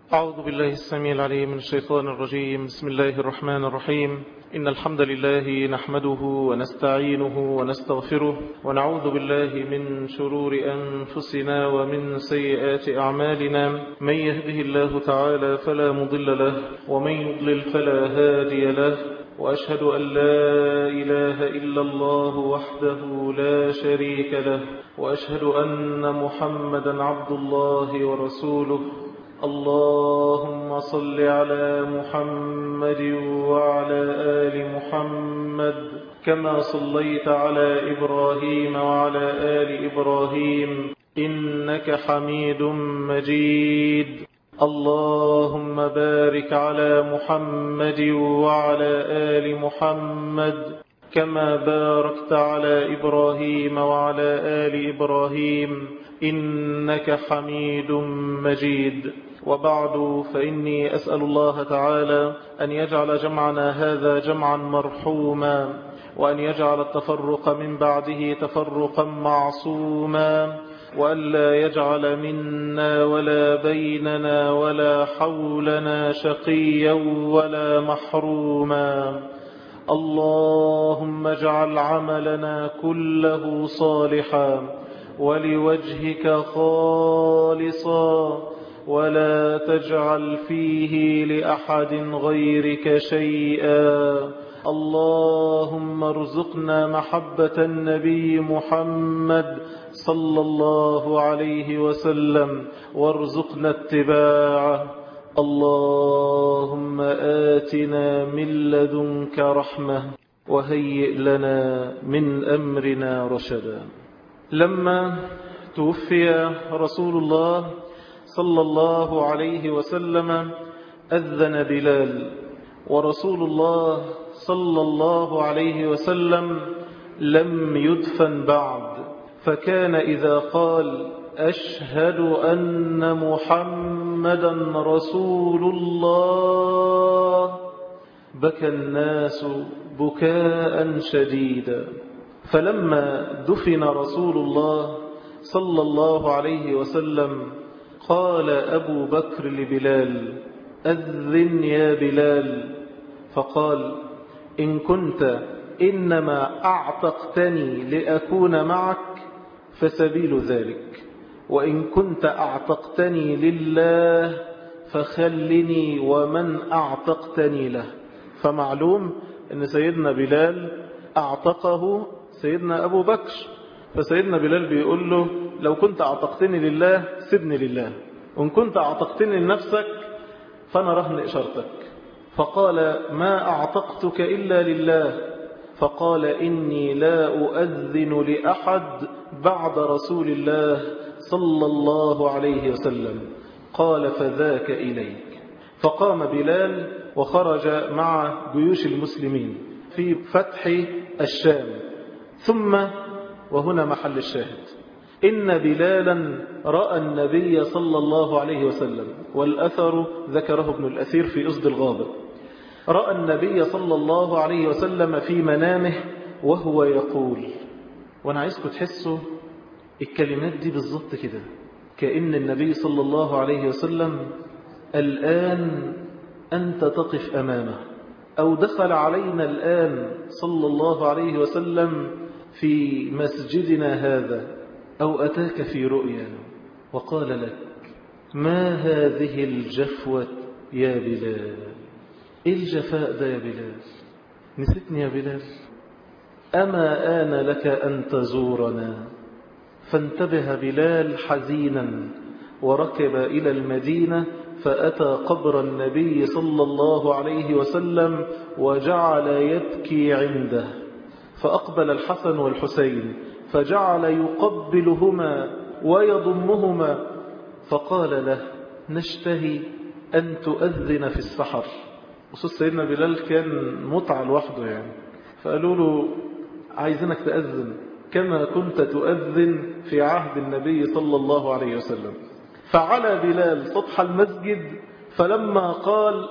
أعوذ بالله السميع العليم من الشيطان الرجيم بسم الله الرحمن الرحيم إن الحمد لله نحمده ونستعينه ونستغفره ونعوذ بالله من شرور أنفسنا ومن سيئات أعمالنا من يهده الله تعالى فلا مضل له ومن يضلل فلا هادي له وأشهد أن لا إله إلا الله وحده لا شريك له وأشهد أن محمدا عبد الله ورسوله اللهم صل على محمد وعلى آل محمد كما صليت على إبراهيم وعلى آل إبراهيم إنك حميد مجيد اللهم بارك على محمد وعلى آل محمد كما باركت على إبراهيم وعلى آل إبراهيم إنك حميد مجيد وبعد فإني أسأل الله تعالى أن يجعل جمعنا هذا جمعا مرحوما وأن يجعل التفرق من بعده تفرقا معصوما وألا يجعل منا ولا بيننا ولا حولنا شقيا ولا محروما اللهم اجعل عملنا كله صالحا ولوجهك خالصا ولا تجعل فيه لأحد غيرك شيئا اللهم ارزقنا محبة النبي محمد صلى الله عليه وسلم وارزقنا اتباعه اللهم آتنا من لدنك رحمة وهيئ لنا من أمرنا رشدا لما توفي رسول الله صلى الله عليه وسلم أذن بلال ورسول الله صلى الله عليه وسلم لم يدفن بعد فكان إذا قال أشهد أن محمدا رسول الله بكى الناس بكاء شديدا فلما دفن رسول الله صلى الله عليه وسلم قال أبو بكر لبلال أذن يا بلال فقال إن كنت إنما أعتقتني لأكون معك فسبيل ذلك وإن كنت أعتقتني لله فخلني ومن أعتقتني له فمعلوم أن سيدنا بلال أعتقه سيدنا أبو بكر فسيدنا بلال بيقول له لو كنت أعتقتني لله سبني لله وإن كنت أعتقتني لنفسك فأنا رهن إشارتك فقال ما أعتقتك إلا لله فقال إني لا أؤذن لأحد بعد رسول الله صلى الله عليه وسلم قال فذاك إليك فقام بلال وخرج مع جيوش المسلمين في فتح الشام ثم وهنا محل الشاهد إن بلالا رأى النبي صلى الله عليه وسلم والأثر ذكره ابن الأثير في أصد الغابة رأى النبي صلى الله عليه وسلم في منامه وهو يقول وانا عايزكم تحسوا الكلمات دي بالظبط كده كأن النبي صلى الله عليه وسلم الآن أنت تقف أمامه أو دخل علينا الآن صلى الله عليه وسلم في مسجدنا هذا أو أتاك في رؤيا وقال لك ما هذه الجفوة يا بلال إيه الجفاء ده يا بلال نسيتني يا بلال أما آن لك أن تزورنا فانتبه بلال حزينا وركب إلى المدينة فأتى قبر النبي صلى الله عليه وسلم وجعل يبكي عنده فأقبل الحسن والحسين فجعل يقبلهما ويضمهما فقال له نشتهي أن تؤذن في السحر وصوص سيدنا بلال كان متعة لوحده يعني فقالوا له عايزينك تأذن كما كنت تؤذن في عهد النبي صلى الله عليه وسلم فعلى بلال سطح المسجد فلما قال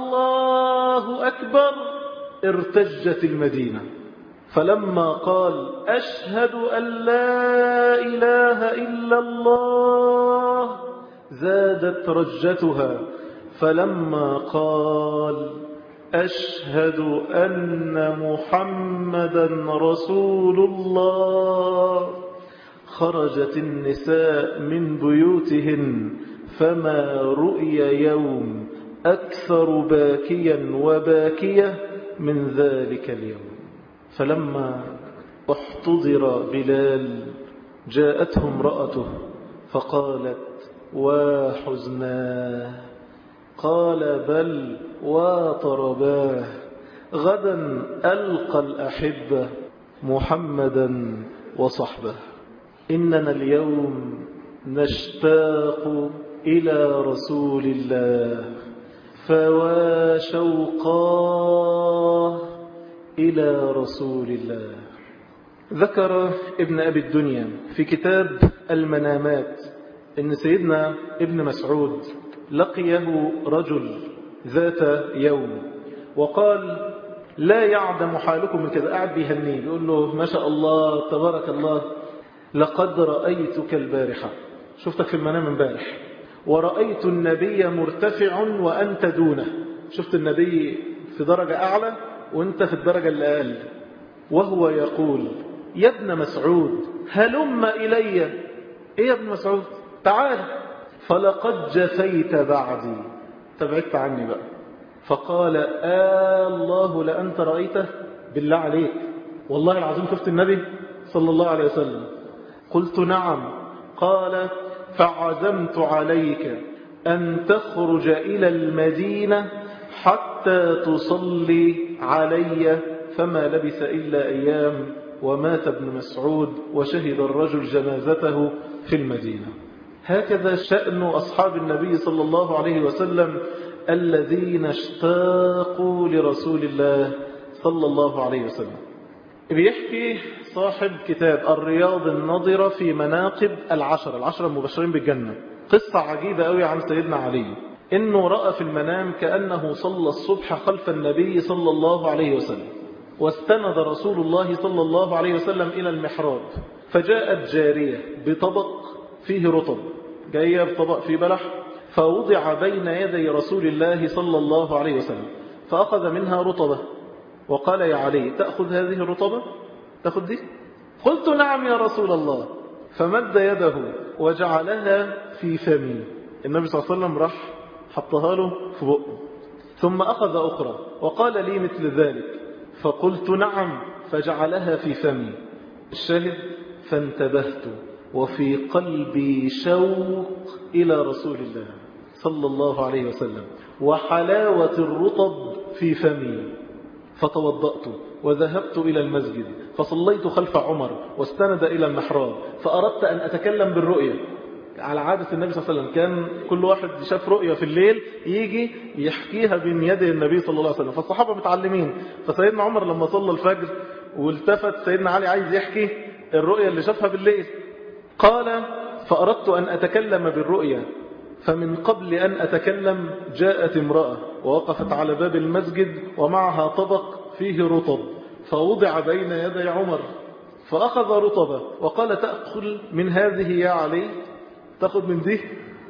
الله أكبر ارتجت المدينة فلما قال أشهد أن لا إله إلا الله زادت رجتها فلما قال أشهد أن محمدا رسول الله خرجت النساء من بيوتهن فما رؤي يوم أكثر باكيا وباكية من ذلك اليوم فلما احتضر بلال جاءته امرأته فقالت وحزناه قال بل وطرباه غدا ألقى الأحبة محمدا وصحبه إننا اليوم نشتاق إلى رسول الله فوا شوقاه إلى رسول الله ذكر ابن أبي الدنيا في كتاب المنامات إن سيدنا ابن مسعود لقيه رجل ذات يوم وقال لا يعدم حالكم من كذا قاعد بيهنيه بيقول له ما شاء الله تبارك الله لقد رأيتك البارحة شفتك في المنام امبارح ورأيت النبي مرتفع وأنت دونه شفت النبي في درجة أعلى وأنت في الدرجة الأقل وهو يقول يا ابن مسعود هلم إلي إيه يا ابن مسعود تعال فلقد جفيت بعدي تبعدت عني بقى فقال آه الله لأنت رأيته بالله عليك والله العظيم شفت النبي صلى الله عليه وسلم قلت نعم قال فعزمت عليك أن تخرج إلى المدينة حتى تصلي علي فما لبث إلا أيام ومات ابن مسعود وشهد الرجل جنازته في المدينة هكذا شأن أصحاب النبي صلى الله عليه وسلم الذين اشتاقوا لرسول الله صلى الله عليه وسلم بيحكي صاحب كتاب الرياض النظرة في مناقب العشر العشر المبشرين بالجنة قصة عجيبة قوي عن سيدنا علي إنه رأى في المنام كأنه صلى الصبح خلف النبي صلى الله عليه وسلم واستند رسول الله صلى الله عليه وسلم إلى المحراب فجاءت جارية بطبق فيه رطب جاية بطبق فيه بلح فوضع بين يدي رسول الله صلى الله عليه وسلم فأخذ منها رطبة وقال يا علي تأخذ هذه الرطبة تأخذ دي قلت نعم يا رسول الله فمد يده وجعلها في فمي النبي صلى الله عليه وسلم راح حطها له في بقه ثم أخذ أخرى وقال لي مثل ذلك فقلت نعم فجعلها في فمي الشاهد فانتبهت وفي قلبي شوق إلى رسول الله صلى الله عليه وسلم وحلاوة الرطب في فمي فتوضأت وذهبت إلى المسجد فصليت خلف عمر واستند إلى المحراب فأردت أن أتكلم بالرؤية على عادة النبي صلى الله عليه وسلم كان كل واحد شاف رؤية في الليل يجي يحكيها بين يدي النبي صلى الله عليه وسلم فالصحابة متعلمين فسيدنا عمر لما صلى الفجر والتفت سيدنا علي عايز يحكي الرؤية اللي شافها بالليل قال فأردت أن أتكلم بالرؤية فمن قبل أن أتكلم جاءت امرأة ووقفت على باب المسجد ومعها طبق فيه رطب فوضع بين يدي عمر فأخذ رطبة وقال تأكل من هذه يا علي تأخذ من دي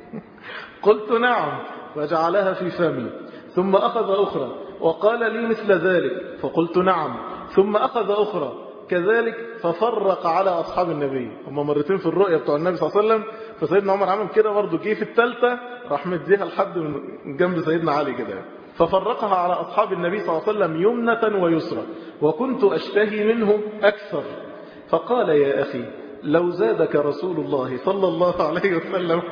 قلت نعم وجعلها في فمي ثم أخذ أخرى وقال لي مثل ذلك فقلت نعم ثم أخذ أخرى كذلك ففرق على أصحاب النبي هم مرتين في الرؤية بتوع النبي صلى الله عليه وسلم فسيدنا عمر عمل كده برضه جه في الثالثة راح مديها لحد من جنب سيدنا علي كده ففرقها على أصحاب النبي صلى الله عليه وسلم يمنة ويسرى وكنت أشتهي منه أكثر فقال يا أخي لو زادك رسول الله صلى الله عليه وسلم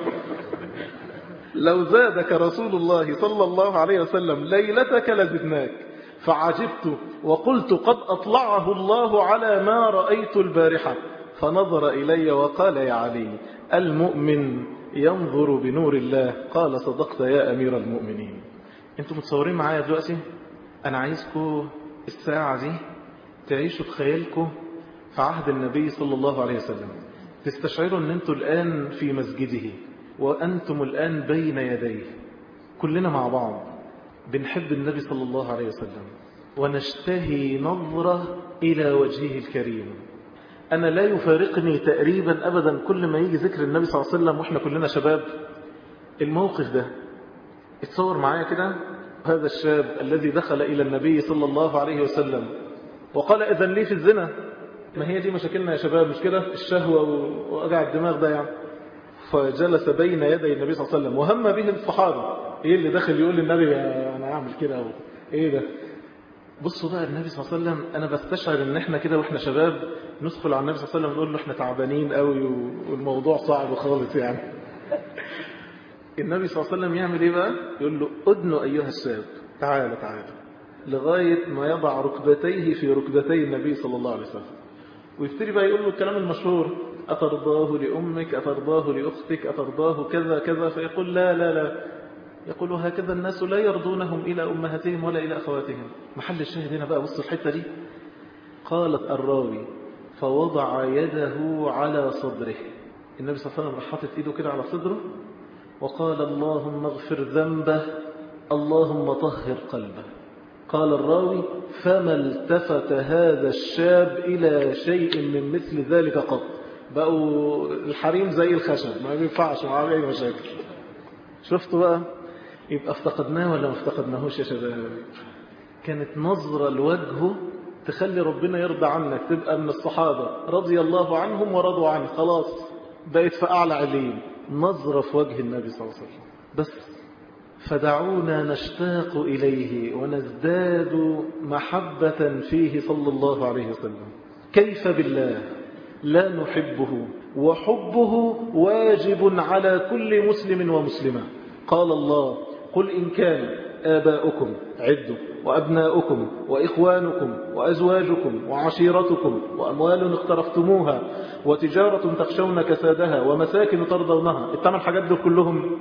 لو زادك رسول الله صلى الله عليه وسلم ليلتك لزدناك فعجبت وقلت قد أطلعه الله على ما رأيت البارحة فنظر إلي وقال يا علي المؤمن ينظر بنور الله قال صدقت يا أمير المؤمنين انتوا متصورين معايا دلوقتي أنا عايزكم الساعة دي تعيشوا بخيالكم في عهد النبي صلى الله عليه وسلم تستشعروا أن أنتوا الآن في مسجده وأنتم الآن بين يديه كلنا مع بعض بنحب النبي صلى الله عليه وسلم ونشتهي نظرة إلى وجهه الكريم أنا لا يفارقني تقريبا أبدا كل ما يجي ذكر النبي صلى الله عليه وسلم وإحنا كلنا شباب الموقف ده اتصور معايا كده هذا الشاب الذي دخل إلى النبي صلى الله عليه وسلم وقال إذن لي في الزنا ما هي دي مشاكلنا يا شباب مش كده الشهوة وأجع الدماغ ده يعني فجلس بين يدي النبي صلى الله عليه وسلم وهم به الصحابة ايه اللي داخل يقول للنبي انا اعمل كده ايه ده بصوا بقى النبي صلى الله عليه وسلم انا بستشعر ان احنا كده واحنا شباب ندخل على النبي صلى الله عليه وسلم نقول له احنا تعبانين قوي والموضوع صعب خالص يعني النبي صلى الله عليه وسلم يعمل ايه بقى يقول له ادنوا ايها الشاب تعالى تعالى لغاية ما يضع ركبتيه في ركبتي النبي صلى الله عليه وسلم ويبتدي بقى يقول له الكلام المشهور أترضاه لأمك أترضاه لأختك أترضاه كذا كذا فيقول لا لا لا يقول هكذا الناس لا يرضونهم إلى أمهاتهم ولا إلى أخواتهم محل الشاهد هنا بقى بص الحتة دي قالت الراوي فوضع يده على صدره النبي صلى الله عليه وسلم راح حاطط ايده كده على صدره وقال اللهم اغفر ذنبه اللهم طهر قلبه قال الراوي فما التفت هذا الشاب إلى شيء من مثل ذلك قط بقوا الحريم زي الخشب ما بينفعش معاه أي مشاكل شفتوا بقى يبقى افتقدناه ولا ما افتقدناهوش يا شباب كانت نظرة لوجهه تخلي ربنا يرضى عنك تبقى من الصحابة رضي الله عنهم ورضوا عنه خلاص بقيت في أعلى عليم نظرة في وجه النبي صلى الله عليه وسلم بس فدعونا نشتاق إليه ونزداد محبة فيه صلى الله عليه وسلم كيف بالله لا نحبه وحبه واجب على كل مسلم ومسلمة قال الله قل إن كان آباؤكم عدوا وأبناؤكم وإخوانكم وأزواجكم وعشيرتكم وأموال اقترفتموها وتجارة تخشون كسادها ومساكن ترضونها الثمان حاجات دول كلهم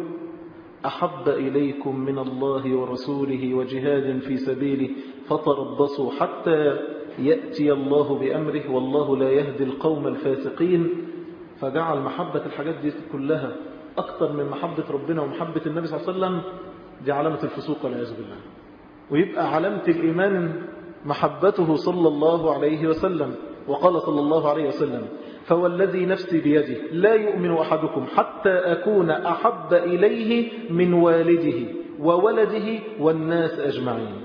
أحب إليكم من الله ورسوله وجهاد في سبيله فتربصوا حتى يأتي الله بأمره والله لا يهدي القوم الفاسقين فجعل محبة الحاجات دي كلها أكثر من محبة ربنا ومحبة النبي صلى الله عليه وسلم دي علامة الفسوق والعياذ بالله ويبقى علامة الإيمان محبته صلى الله عليه وسلم وقال صلى الله عليه وسلم فوالذي نفسي بيده لا يؤمن أحدكم حتى أكون أحب إليه من والده وولده والناس أجمعين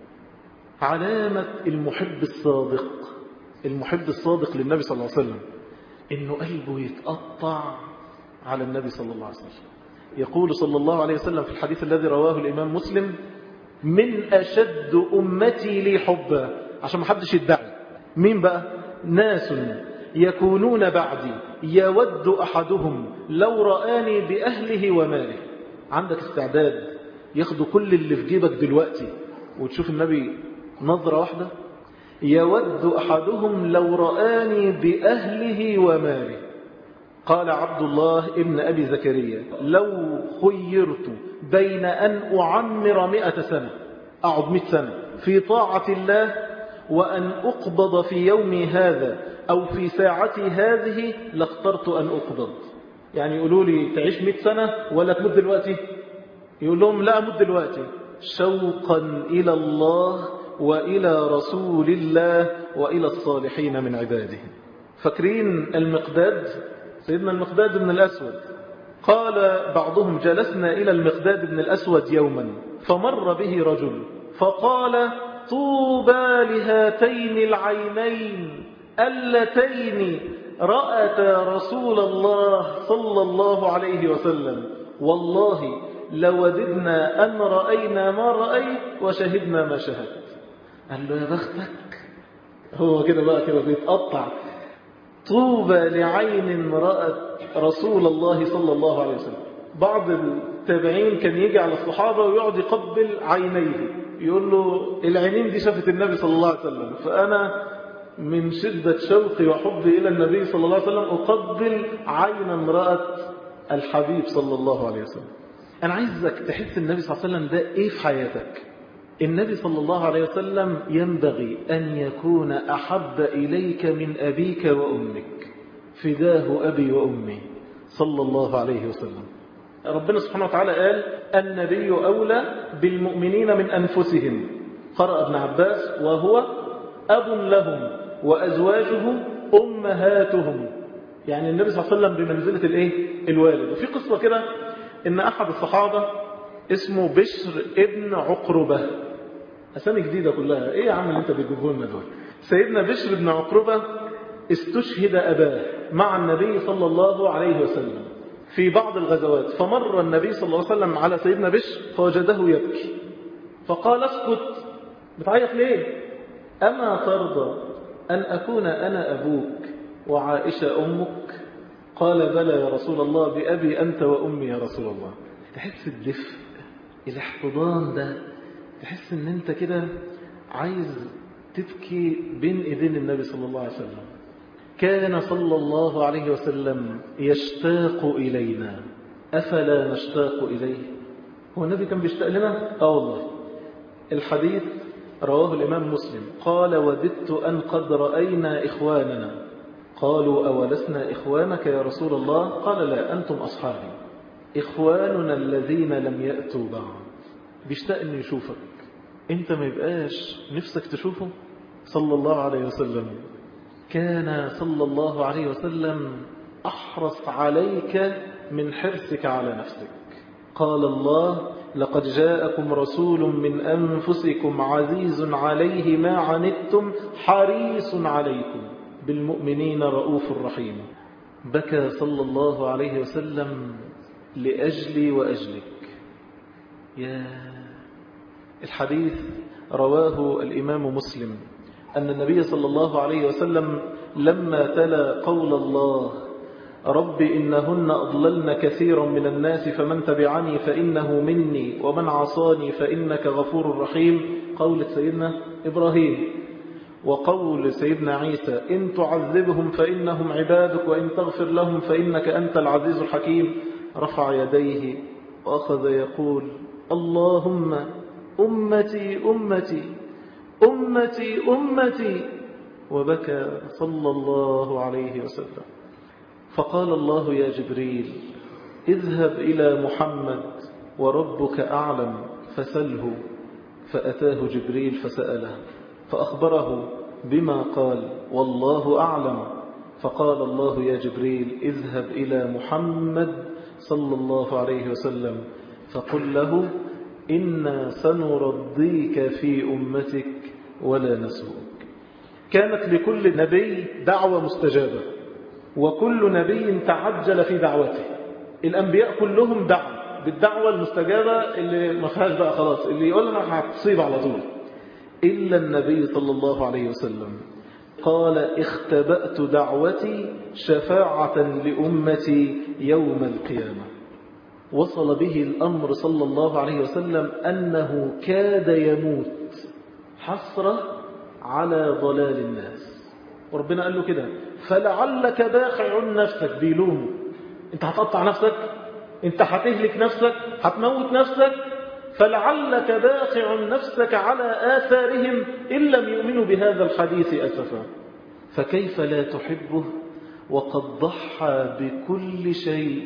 علامة المحب الصادق المحب الصادق للنبي صلى الله عليه وسلم إنه قلبه يتقطع على النبي صلى الله عليه وسلم يقول صلى الله عليه وسلم في الحديث الذي رواه الإمام مسلم من أشد أمتي لي حبا عشان ما حدش يدعي مين بقى ناس يكونون بعدي يود أحدهم لو رآني بأهله وماله عندك استعداد ياخدوا كل اللي في جيبك دلوقتي وتشوف النبي نظرة واحدة يود أحدهم لو رآني بأهله وماله قال عبد الله ابن أبي زكريا لو خيرت بين أن أعمر مئة سنة أعد مئة سنة في طاعة الله وأن أقبض في يومي هذا أو في ساعتي هذه لاخترت أن أقبض يعني يقولوا لي تعيش مئة سنة ولا تموت دلوقتي يقول لهم لا أموت دلوقتي شوقا إلى الله وإلى رسول الله وإلى الصالحين من عباده فاكرين المقداد سيدنا المقداد بن الأسود قال بعضهم جلسنا إلى المقداد بن الأسود يوما فمر به رجل فقال طوبى لهاتين العينين اللتين رأتا رسول الله صلى الله عليه وسلم والله لوددنا أن رأينا ما رأيت وشهدنا ما شهدت قال له يا بختك هو كده بقى كده بيتقطع طوبى لعين رأت رسول الله صلى الله عليه وسلم بعض التابعين كان يجي على الصحابة ويقعد يقبل عينيه يقول له العينين دي شافت النبي صلى الله عليه وسلم فأنا من شدة شوقي وحبي إلى النبي صلى الله عليه وسلم أقبل عينا رأت الحبيب صلى الله عليه وسلم أنا عايزك تحس النبي صلى الله عليه وسلم ده إيه في حياتك النبي صلى الله عليه وسلم ينبغي أن يكون أحب إليك من أبيك وأمك فداه أبي وأمي صلى الله عليه وسلم ربنا سبحانه وتعالى قال النبي أولى بالمؤمنين من أنفسهم قرأ ابن عباس وهو أب لهم وأزواجه أمهاتهم يعني النبي صلى الله عليه وسلم بمنزلة الإيه؟ الوالد وفي قصة كده إن أحد الصحابة اسمه بشر ابن عقربة أسامي جديدة كلها إيه يا عم اللي أنت بتجيبه لنا دول سيدنا بشر بن عقربة استشهد أباه مع النبي صلى الله عليه وسلم في بعض الغزوات فمر النبي صلى الله عليه وسلم على سيدنا بشر فوجده يبكي فقال اسكت بتعيط ليه أما ترضى أن أكون أنا أبوك وعائشة أمك قال بلى يا رسول الله بأبي أنت وأمي يا رسول الله تحس الدفء الاحتضان ده تحس ان انت كده عايز تبكي بين ايدين النبي صلى الله عليه وسلم كان صلى الله عليه وسلم يشتاق إلينا أفلا نشتاق إليه هو النبي كان بيشتاق لنا آه والله الحديث رواه الإمام مسلم قال وددت أن قد رأينا إخواننا قالوا أولسنا إخوانك يا رسول الله قال لا أنتم أصحابي إخواننا الذين لم يأتوا بعد بيشتاق أن يشوفك أنت ما يبقاش نفسك تشوفه صلى الله عليه وسلم كان صلى الله عليه وسلم أحرص عليك من حرصك على نفسك قال الله لقد جاءكم رسول من أنفسكم عزيز عليه ما عنتم حريص عليكم بالمؤمنين رؤوف رحيم بكى صلى الله عليه وسلم لأجلي وأجلك يا الحديث رواه الإمام مسلم أن النبي صلى الله عليه وسلم لما تلا قول الله رب إنهن أضللن كثيرا من الناس فمن تبعني فإنه مني ومن عصاني فإنك غفور رحيم قول سيدنا إبراهيم وقول سيدنا عيسى إن تعذبهم فإنهم عبادك وإن تغفر لهم فإنك أنت العزيز الحكيم رفع يديه وأخذ يقول اللهم أمتي أمتي أمتي أمتي وبكى صلى الله عليه وسلم فقال الله يا جبريل اذهب إلى محمد وربك أعلم فسله فأتاه جبريل فسأله فأخبره بما قال والله أعلم فقال الله يا جبريل اذهب إلى محمد صلى الله عليه وسلم فقل له إنا سنرضيك في أمتك ولا نسوك كانت لكل نبي دعوة مستجابة وكل نبي تعجل في دعوته الأنبياء كلهم دعوا بالدعوة المستجابة اللي ما فيهاش بقى خلاص اللي يقول أنا هتصيب على طول إلا النبي صلى الله عليه وسلم قال اختبأت دعوتي شفاعة لأمتي يوم القيامة وصل به الأمر صلى الله عليه وسلم أنه كاد يموت حسرة على ضلال الناس وربنا قال له كده فلعلك باخع نفسك بيلومه انت هتقطع نفسك انت هتهلك نفسك هتموت نفسك فلعلك باخع نفسك على آثارهم إن لم يؤمنوا بهذا الحديث أسفا فكيف لا تحبه وقد ضحى بكل شيء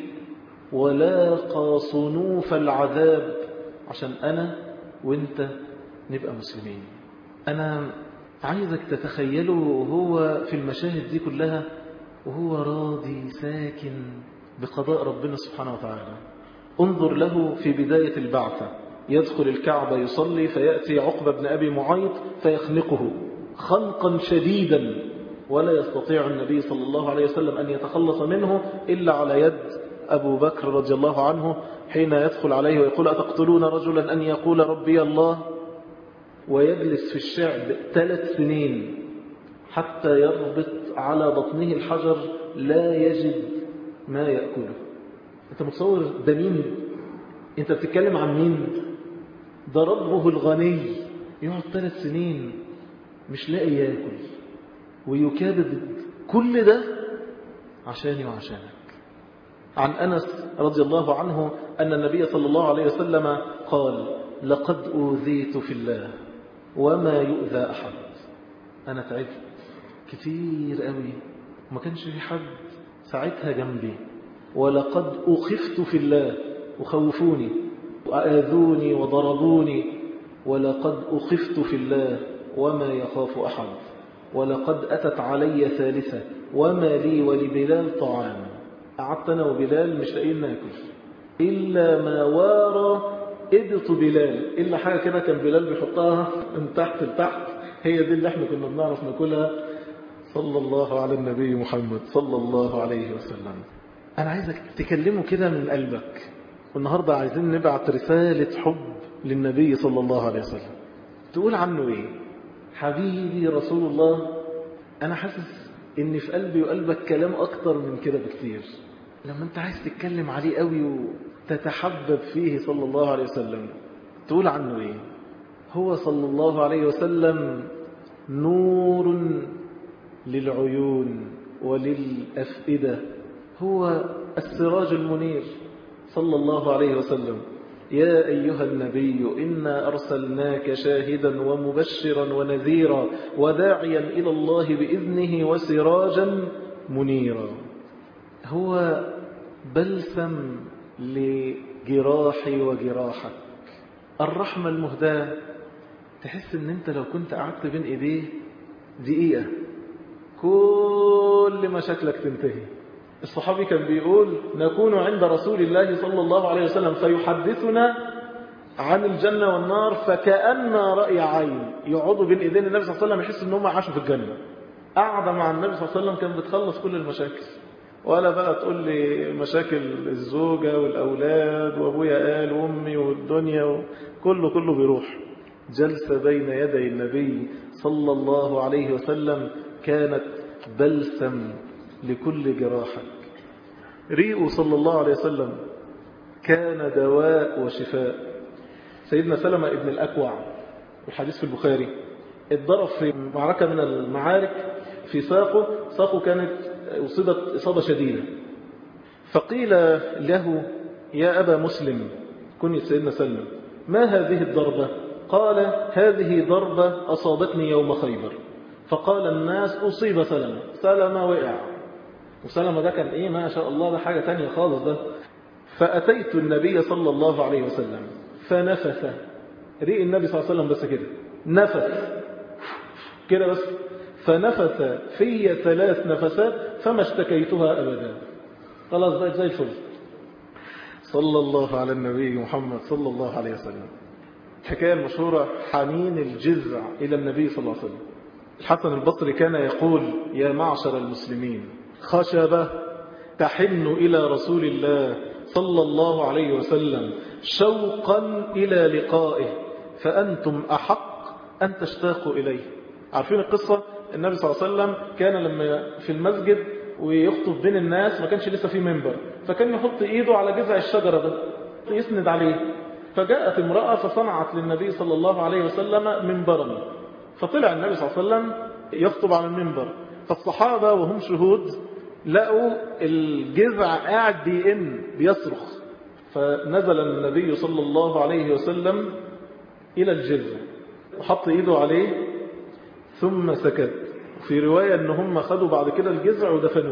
ولاقى صنوف العذاب عشان أنا وانت نبقى مسلمين أنا عايزك تتخيله وهو في المشاهد دي كلها وهو راضي ساكن بقضاء ربنا سبحانه وتعالى انظر له في بداية البعثة يدخل الكعبة يصلي فيأتي عقبة بن أبي معيط فيخنقه خنقا شديدا ولا يستطيع النبي صلى الله عليه وسلم أن يتخلص منه إلا على يد أبو بكر رضي الله عنه حين يدخل عليه ويقول أتقتلون رجلا أن يقول ربي الله ويجلس في الشعب ثلاث سنين حتى يربط على بطنه الحجر لا يجد ما يأكله أنت متصور ده مين أنت بتتكلم عن مين ده ربه الغني يقعد ثلاث سنين مش لاقي ياكل ويكابد كل ده عشاني وعشانك عن أنس رضي الله عنه أن النبي صلى الله عليه وسلم قال لقد أوذيت في الله وما يؤذى أحد أنا تعبت كتير قوي وما كانش في حد ساعتها جنبي ولقد أخفت في الله وخوفوني وآذوني وضربوني ولقد أخفت في الله وما يخاف أحد ولقد أتت علي ثالثة وما لي ولبلال طعام قعدت أنا وبلال مش لاقيين ناكل إلا ما وارى ابط بلال إلا حاجة كده كان بلال بيحطها من تحت لتحت هي دي اللي احنا كنا بنعرف ناكلها صلى الله على النبي محمد صلى الله عليه وسلم أنا عايزك تكلمه كده من قلبك والنهاردة عايزين نبعت رسالة حب للنبي صلى الله عليه وسلم تقول عنه ايه حبيبي رسول الله أنا حاسس إن في قلبي وقلبك كلام أكتر من كده بكتير لما أنت عايز تتكلم عليه قوي وتتحبب فيه صلى الله عليه وسلم تقول عنه إيه هو صلى الله عليه وسلم نور للعيون وللأفئدة هو السراج المنير صلى الله عليه وسلم يا أيها النبي إنا أرسلناك شاهدا ومبشرا ونذيرا وداعيا إلى الله بإذنه وسراجا منيرا هو بلسم لجراحي وجراحك الرحمة المهداة تحس ان انت لو كنت قعدت بين ايديه دقيقة كل مشاكلك تنتهي الصحابي كان بيقول نكون عند رسول الله صلى الله عليه وسلم فيحدثنا عن الجنة والنار فكأن رأي عين يقعدوا بين ايدين النبي صلى الله عليه وسلم يحس ان هم عاشوا في الجنة قاعدة مع النبي صلى الله عليه وسلم كان بتخلص كل المشاكل ولا بقى تقول لي مشاكل الزوجة والأولاد وأبويا قال وأمي والدنيا كله كله بيروح جلسة بين يدي النبي صلى الله عليه وسلم كانت بلسم لكل جراحك ريء صلى الله عليه وسلم كان دواء وشفاء سيدنا سلمة ابن الأكوع الحديث في البخاري اتضرب في معركة من المعارك في ساقه ساقه كانت أصيبت إصابة شديدة فقيل له يا أبا مسلم كني سيدنا سلم ما هذه الضربة قال هذه ضربة أصابتني يوم خيبر فقال الناس أصيب سلمة سلمة وقع وسلمة ده كان إيه ما شاء الله ده حاجة تانية خالص ده فأتيت النبي صلى الله عليه وسلم فنفث ريق النبي صلى الله عليه وسلم بس كده نفث كده بس فنفث في ثلاث نفسات فما اشتكيتها أبدا خلاص بقت زي الفل صلى الله على النبي محمد صلى الله عليه وسلم الحكاية المشهورة حنين الجذع إلى النبي صلى الله عليه وسلم الحسن البصري كان يقول يا معشر المسلمين خشبة تحن إلى رسول الله صلى الله عليه وسلم شوقا إلى لقائه فأنتم أحق أن تشتاقوا إليه عارفين القصة النبي صلى الله عليه وسلم كان لما في المسجد ويخطب بين الناس ما كانش لسه في منبر فكان يحط ايده على جذع الشجرة ده يسند عليه فجاءت امرأة فصنعت للنبي صلى الله عليه وسلم منبرا فطلع النبي صلى الله عليه وسلم يخطب على المنبر فالصحابة وهم شهود لقوا الجذع قاعد بيئن بيصرخ فنزل النبي صلى الله عليه وسلم إلى الجذع وحط ايده عليه ثم سكت في رواية ان هم خدوا بعد كده الجذع ودفنوه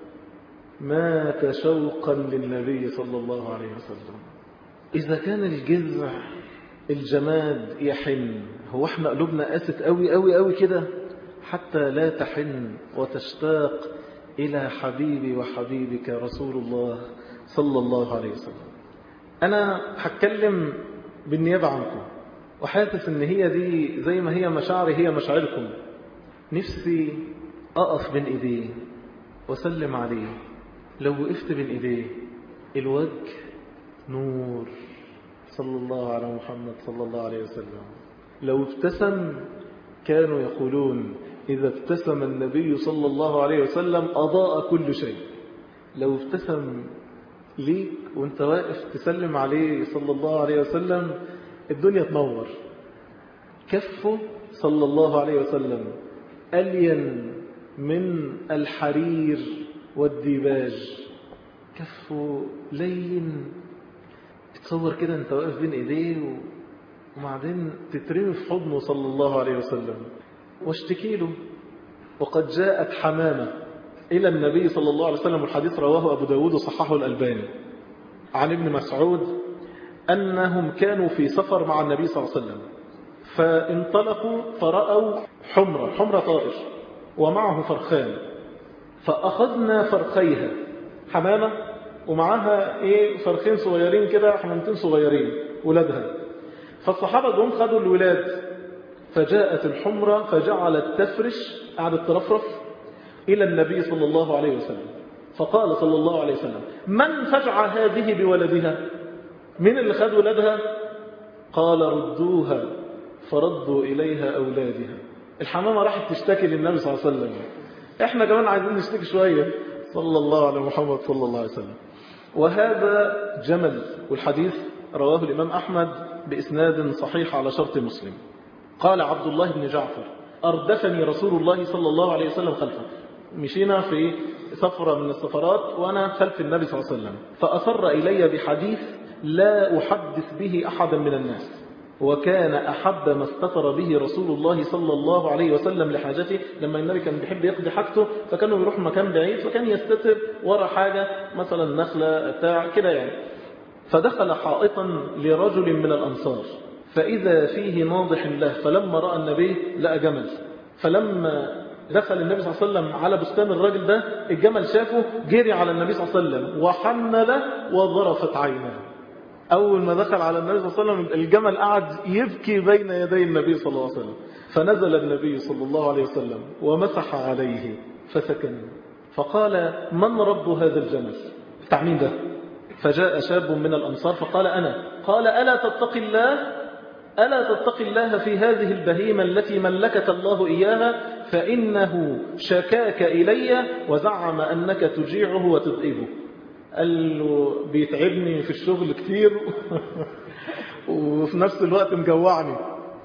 مات شوقا للنبي صلى الله عليه وسلم إذا كان الجذع الجماد يحن هو احنا قلوبنا قاست قوي قوي قوي كده حتى لا تحن وتشتاق إلى حبيبي وحبيبك رسول الله صلى الله عليه وسلم أنا هتكلم بالنيابة عنكم وحاسس ان هي دي زي ما هي مشاعري هي مشاعركم نفسي أقف بين إيديه وسلم عليه لو وقفت بين إيديه الوجه نور صلى الله على محمد صلى الله عليه وسلم لو ابتسم كانوا يقولون إذا ابتسم النبي صلى الله عليه وسلم أضاء كل شيء لو ابتسم ليك وانت واقف تسلم عليه صلى الله عليه وسلم الدنيا تنور كفه صلى الله عليه وسلم ألين من الحرير والديباج كفه لين تصور كده انت واقف بين ايديه وبعدين تترمي في حضنه صلى الله عليه وسلم واشتكي له وقد جاءت حمامة إلى النبي صلى الله عليه وسلم الحديث رواه أبو داود وصححه الألباني عن ابن مسعود أنهم كانوا في سفر مع النبي صلى الله عليه وسلم فانطلقوا فرأوا حمرة حمرة طائر ومعه فرخان فأخذنا فرخيها حمامة ومعها ايه فرخين صغيرين كده حمامتين صغيرين ولادها فالصحابة جم خدوا الولاد فجاءت الحمرة فجعلت تفرش قعدت ترفرف إلى النبي صلى الله عليه وسلم فقال صلى الله عليه وسلم من فجع هذه بولدها من اللي خد ولادها قال ردوها فردوا إليها أولادها الحمامة راحت تشتكي للنبي صلى الله عليه وسلم احنا كمان عايزين نشتكي شوية صلى الله على محمد صلى الله عليه وسلم وهذا جمل والحديث رواه الإمام أحمد بإسناد صحيح على شرط مسلم قال عبد الله بن جعفر أردفني رسول الله صلى الله عليه وسلم خلفه مشينا في سفرة من السفرات وأنا خلف النبي صلى الله عليه وسلم فأصر إلي بحديث لا أحدث به أحدا من الناس وكان أحب ما استطر به رسول الله صلى الله عليه وسلم لحاجته لما النبي كان بيحب يقضي حاجته فكانوا يروح مكان بعيد فكان يستتر ورا حاجة مثلا نخلة بتاع كده يعني فدخل حائطا لرجل من الأنصار فإذا فيه ناضح له فلما رأى النبي لقى جمل فلما دخل النبي صلى الله عليه وسلم على بستان الراجل ده الجمل شافه جري على النبي صلى الله عليه وسلم وحمل وظرفت عيناه أول ما دخل على النبي صلى الله عليه وسلم الجمل قعد يبكي بين يدي النبي صلى الله عليه وسلم فنزل النبي صلى الله عليه وسلم ومسح عليه فسكن فقال من رب هذا الجمل التعميم ده فجاء شاب من الأنصار فقال أنا قال ألا تتقي الله ألا تتقي الله في هذه البهيمة التي ملكت الله إياها فإنه شكاك إلي وزعم أنك تجيعه وتذئبه قال له بيتعبني في الشغل كتير وفي نفس الوقت مجوعني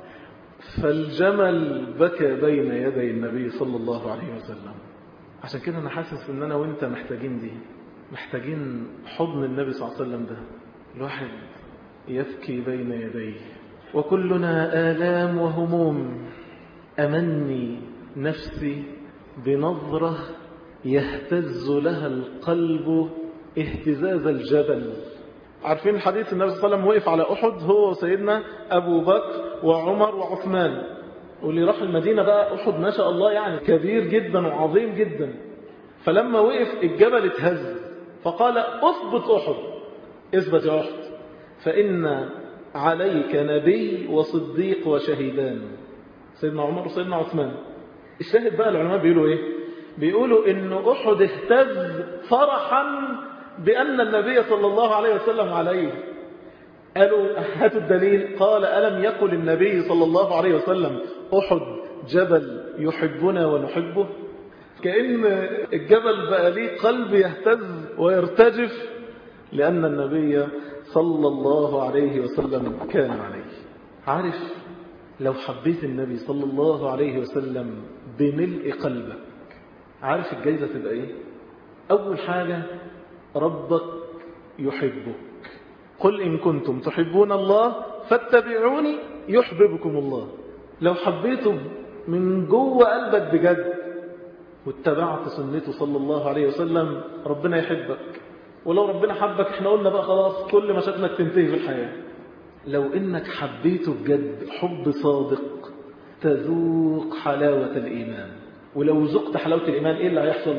فالجمل بكى بين يدي النبي صلى الله عليه وسلم عشان كده أنا حاسس أن أنا وإنت محتاجين دي محتاجين حضن النبي صلى الله عليه وسلم ده الواحد يبكي بين يديه وكلنا آلام وهموم أمني نفسي بنظرة يهتز لها القلب اهتزاز الجبل عارفين الحديث النبي صلى الله عليه وسلم وقف على أحد هو وسيدنا أبو بكر وعمر وعثمان واللي راح المدينة بقى أحد ما شاء الله يعني كبير جدا وعظيم جدا فلما وقف الجبل اتهز فقال أثبت أحد اثبت يا أحد فإن عليك نبي وصديق وشهيدان سيدنا عمر وسيدنا عثمان الشاهد بقى العلماء بيقولوا ايه بيقولوا ان احد اهتز فرحا بان النبي صلى الله عليه وسلم عليه قالوا هاتوا الدليل قال ألم يقل النبي صلى الله عليه وسلم أحد جبل يحبنا ونحبه كأن الجبل بقى ليه قلب يهتز ويرتجف لأن النبي صلى الله عليه وسلم كان عليه عارف لو حبيت النبي صلى الله عليه وسلم بملء قلبك عارف الجايزة تبقى ايه أول حاجة ربك يحبك قل إن كنتم تحبون الله فاتبعوني يحببكم الله لو حبيته من جوه قلبك بجد واتبعت سنته صلى الله عليه وسلم ربنا يحبك ولو ربنا حبك احنا قلنا بقى خلاص كل مشاكلك تنتهي في الحياة لو انك حبيته بجد حب صادق تذوق حلاوة الإيمان ولو ذقت حلاوة الإيمان ايه اللي هيحصل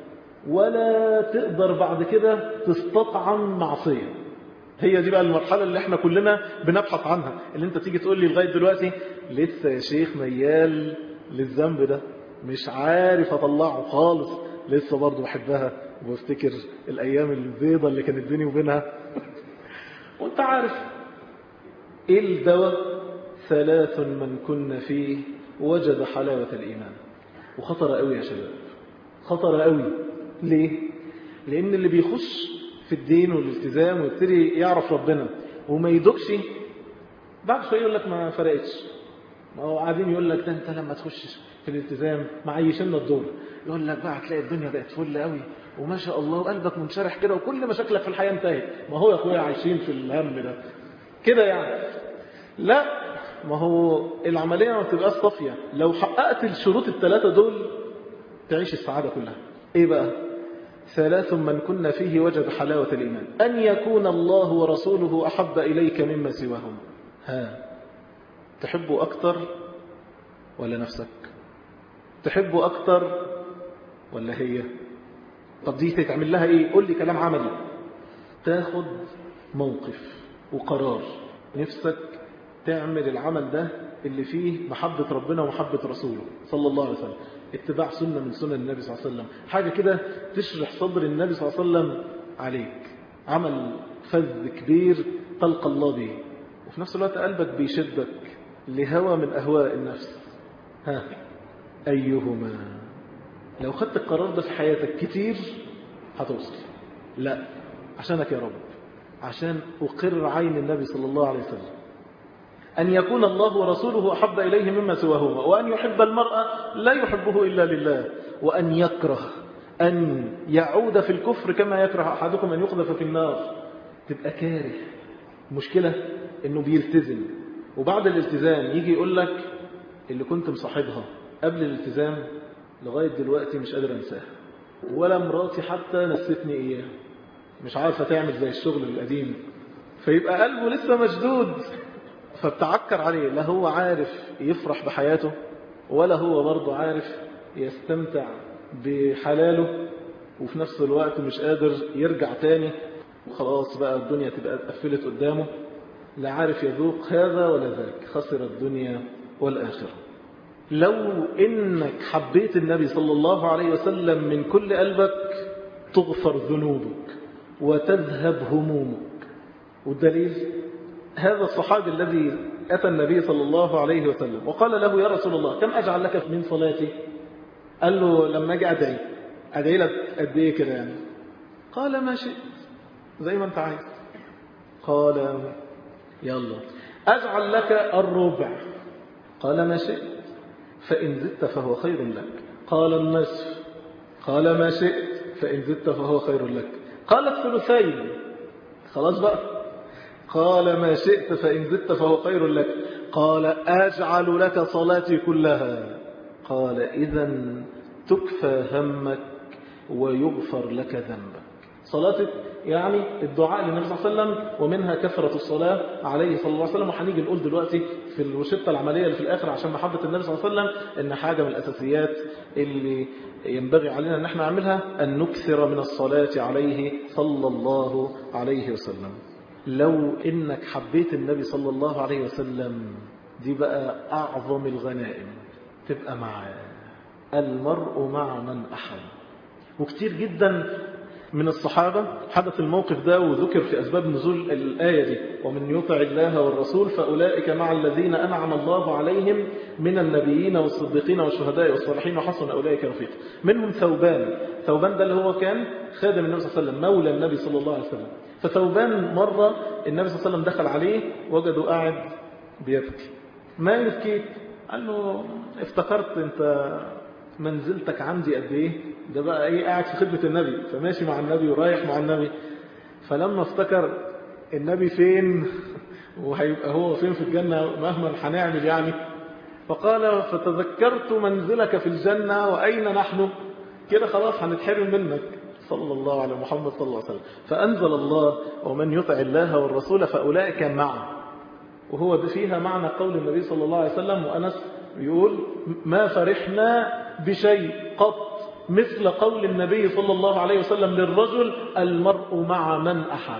ولا تقدر بعد كده تستطعم معصية هي دي بقى المرحلة اللي احنا كلنا بنبحث عنها اللي انت تيجي تقول لي لغاية دلوقتي لسه يا شيخ ميال للذنب ده مش عارف اطلعه خالص لسه برضه بحبها وافتكر الايام البيضة اللي كانت بيني وبينها وانت عارف ايه الدواء ثلاث من كنا فيه وجد حلاوة الايمان وخطر قوي يا شباب خطر قوي ليه لان اللي بيخش في الدين والالتزام ويبتدي يعرف ربنا وما يدوكش بعد شويه يقول لك ما فرقتش ما هو قاعدين يقول لك ده انت لما تخش في الالتزام معيشنا الدور يقول لك بقى هتلاقي الدنيا بقت فل قوي وما شاء الله وقلبك منشرح كده وكل مشاكلك في الحياه انتهت ما هو يا اخويا عايشين في الهم ده كده يعني لا ما هو العمليه ما بتبقاش صافيه لو حققت الشروط الثلاثه دول تعيش السعاده كلها ايه بقى ثلاث من كنا فيه وجد حلاوة الإيمان أن يكون الله ورسوله أحب إليك مما سواهم ها تحب أكتر ولا نفسك تحب أكتر ولا هي طب دي تتعمل لها إيه قول لي كلام عملي تاخد موقف وقرار نفسك تعمل العمل ده اللي فيه محبة ربنا ومحبة رسوله صلى الله عليه وسلم اتباع سنة من سنن النبي صلى الله عليه وسلم حاجة كده تشرح صدر النبي صلى الله عليه وسلم عليك عمل فذ كبير تلقى الله به وفي نفس الوقت قلبك بيشدك لهوى من أهواء النفس ها أيهما لو خدت القرار ده في حياتك كتير هتوصل لا عشانك يا رب عشان أقر عين النبي صلى الله عليه وسلم أن يكون الله ورسوله أحب إليه مما سواهما وأن يحب المرأة لا يحبه إلا لله وأن يكره أن يعود في الكفر كما يكره أحدكم أن يقذف في النار تبقى كاره مشكلة أنه بيلتزم وبعد الالتزام يجي يقول لك اللي كنت مصاحبها قبل الالتزام لغاية دلوقتي مش قادر أنساها ولا مراتي حتى نسيتني إياه مش عارفة تعمل زي الشغل القديم فيبقى قلبه لسه مشدود فبتعكر عليه لا هو عارف يفرح بحياته ولا هو برضه عارف يستمتع بحلاله وفي نفس الوقت مش قادر يرجع تاني وخلاص بقى الدنيا تبقى اتقفلت قدامه لا عارف يذوق هذا ولا ذاك خسر الدنيا والآخرة لو إنك حبيت النبي صلى الله عليه وسلم من كل قلبك تغفر ذنوبك وتذهب همومك والدليل هذا الصحابي الذي أتى النبي صلى الله عليه وسلم وقال له يا رسول الله كم أجعل لك من صلاتي قال له لما أجي أدعي أدعي لك قد إيه كده يعني قال ما شئت زي ما أنت عايز قال يلا أجعل لك الربع قال ما شئت فإن زدت فهو خير لك قال النصف قال ما شئت فإن زدت فهو خير لك قال الثلثين خلاص بقى قال ما شئت فإن زدت فهو خير لك قال أجعل لك صلاتي كلها قال إذا تكفى همك ويغفر لك ذنبك صلاتك يعني الدعاء للنبي صلى الله عليه وسلم ومنها كثرة الصلاة عليه صلى الله عليه وسلم وهنيجي نقول دلوقتي في الروشتة العملية اللي في الآخر عشان محبة النبي صلى الله عليه وسلم إن حاجة من الأساسيات اللي ينبغي علينا أن احنا نعملها أن نكثر من الصلاة عليه صلى الله عليه وسلم لو إنك حبيت النبي صلى الله عليه وسلم دي بقى أعظم الغنائم تبقى معاه المرء مع من أحب وكتير جدا من الصحابة حدث الموقف ده وذكر في أسباب نزول الآية دي ومن يطع الله والرسول فأولئك مع الذين أنعم الله عليهم من النبيين والصديقين والشهداء والصالحين وحسن أولئك رفيق منهم ثوبان ثوبان ده اللي هو كان خادم النبي صلى الله عليه وسلم مولى النبي صلى الله عليه وسلم فثوبان مرة النبي صلى الله عليه وسلم دخل عليه وجده قاعد بيبكي ما يبكيك قال له افتكرت انت منزلتك عندي قد ايه ده بقى ايه قاعد في خدمة النبي فماشي مع النبي ورايح مع النبي فلما افتكر النبي فين وهيبقى هو فين في الجنة مهما هنعمل يعني فقال فتذكرت منزلك في الجنة وأين نحن كده خلاص هنتحرم منك صلى الله على محمد صلى الله عليه وسلم فأنزل الله ومن يطع الله والرسول فأولئك معه وهو فيها معنى قول النبي صلى الله عليه وسلم وأنس يقول ما فرحنا بشيء قط مثل قول النبي صلى الله عليه وسلم للرجل المرء مع من أحب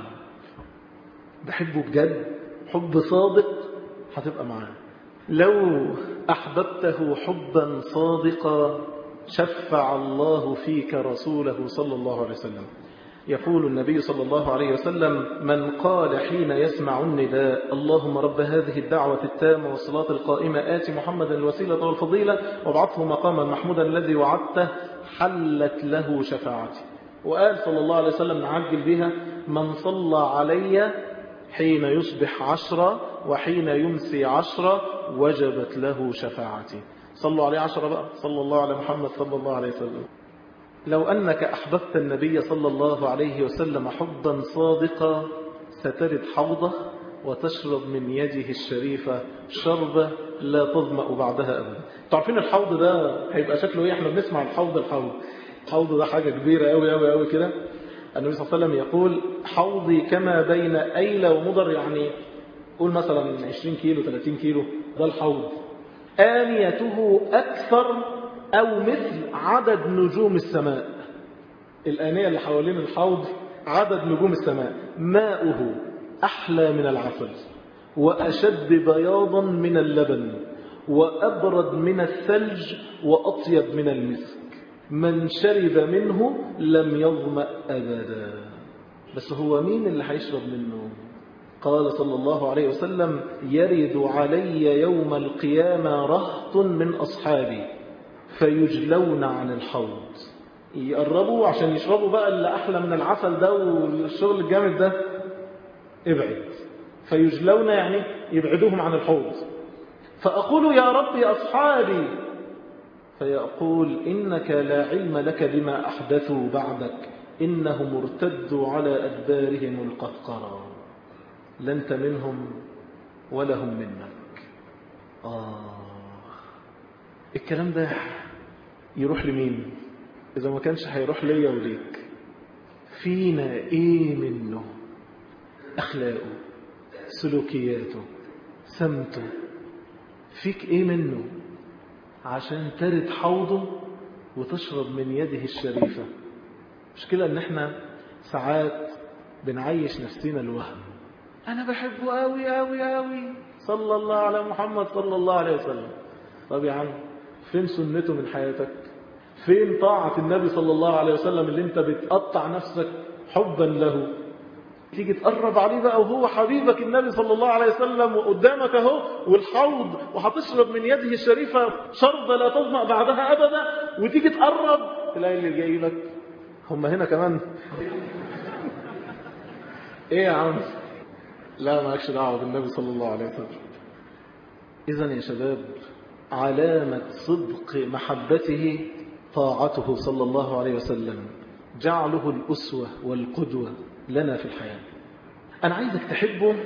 بحبه بجد حب صادق هتبقى معاه لو أحببته حبا صادقا شفع الله فيك رسوله صلى الله عليه وسلم يقول النبي صلى الله عليه وسلم من قال حين يسمع النداء اللهم رب هذه الدعوة التامة والصلاة القائمة آت محمدا الوسيلة والفضيلة وابعثه مقاما محمودا الذي وعدته حلت له شفاعتي وقال صلى الله عليه وسلم نعجل بها من صلى علي حين يصبح عشرة وحين يمسي عشرة وجبت له شفاعتي صلوا عليه عشرة بقى صلى الله على محمد صلى الله عليه وسلم لو أنك أحببت النبي صلى الله عليه وسلم حبا صادقا سترد حوضه وتشرب من يده الشريفة شربة لا تظمأ بعدها أبدا تعرفين الحوض ده هيبقى شكله ايه احنا بنسمع الحوض الحوض الحوض ده حاجة كبيرة قوي قوي قوي كده النبي صلى الله عليه وسلم يقول حوضي كما بين أيلة ومضر يعني قول مثلا 20 كيلو 30 كيلو ده الحوض آنيته أكثر أو مثل عدد نجوم السماء الآنية اللي حوالين الحوض عدد نجوم السماء ماؤه أحلى من العسل وأشد بياضا من اللبن وأبرد من الثلج وأطيب من المسك من شرب منه لم يظمأ أبدا بس هو مين اللي هيشرب منه قال صلى الله عليه وسلم يرد علي يوم القيامة رهط من أصحابي فيجلون عن الحوض يقربوا عشان يشربوا بقى اللي أحلى من العسل ده والشغل الجامد ده ابعد فيجلون يعني يبعدوهم عن الحوض فأقول يا رب أصحابي فيقول إنك لا علم لك بما أحدثوا بعدك إنهم ارتدوا على أدبارهم القهقرى لنت منهم ولا هم منك آه الكلام ده يروح لمين إذا ما كانش هيروح ليا وليك فينا إيه منه أخلاقه سلوكياته سمته فيك إيه منه عشان ترد حوضه وتشرب من يده الشريفة مشكلة ان احنا ساعات بنعيش نفسنا الوهم انا بحبه قوي قوي قوي صلى الله على محمد صلى الله عليه وسلم طب يا عم فين سنته من حياتك فين طاعة النبي صلى الله عليه وسلم اللي انت بتقطع نفسك حبا له تيجي تقرب عليه بقى وهو حبيبك النبي صلى الله عليه وسلم وقدامك اهو والحوض وهتشرب من يده الشريفة شربة لا تظمأ بعدها أبدا وتيجي تقرب تلاقي اللي جاي لك هم هنا كمان ايه يا عم لا مالكش دعوه بالنبي صلى الله عليه وسلم اذا يا شباب علامة صدق محبته طاعته صلى الله عليه وسلم جعله الأسوة والقدوة لنا في الحياة أنا عايزك تحبه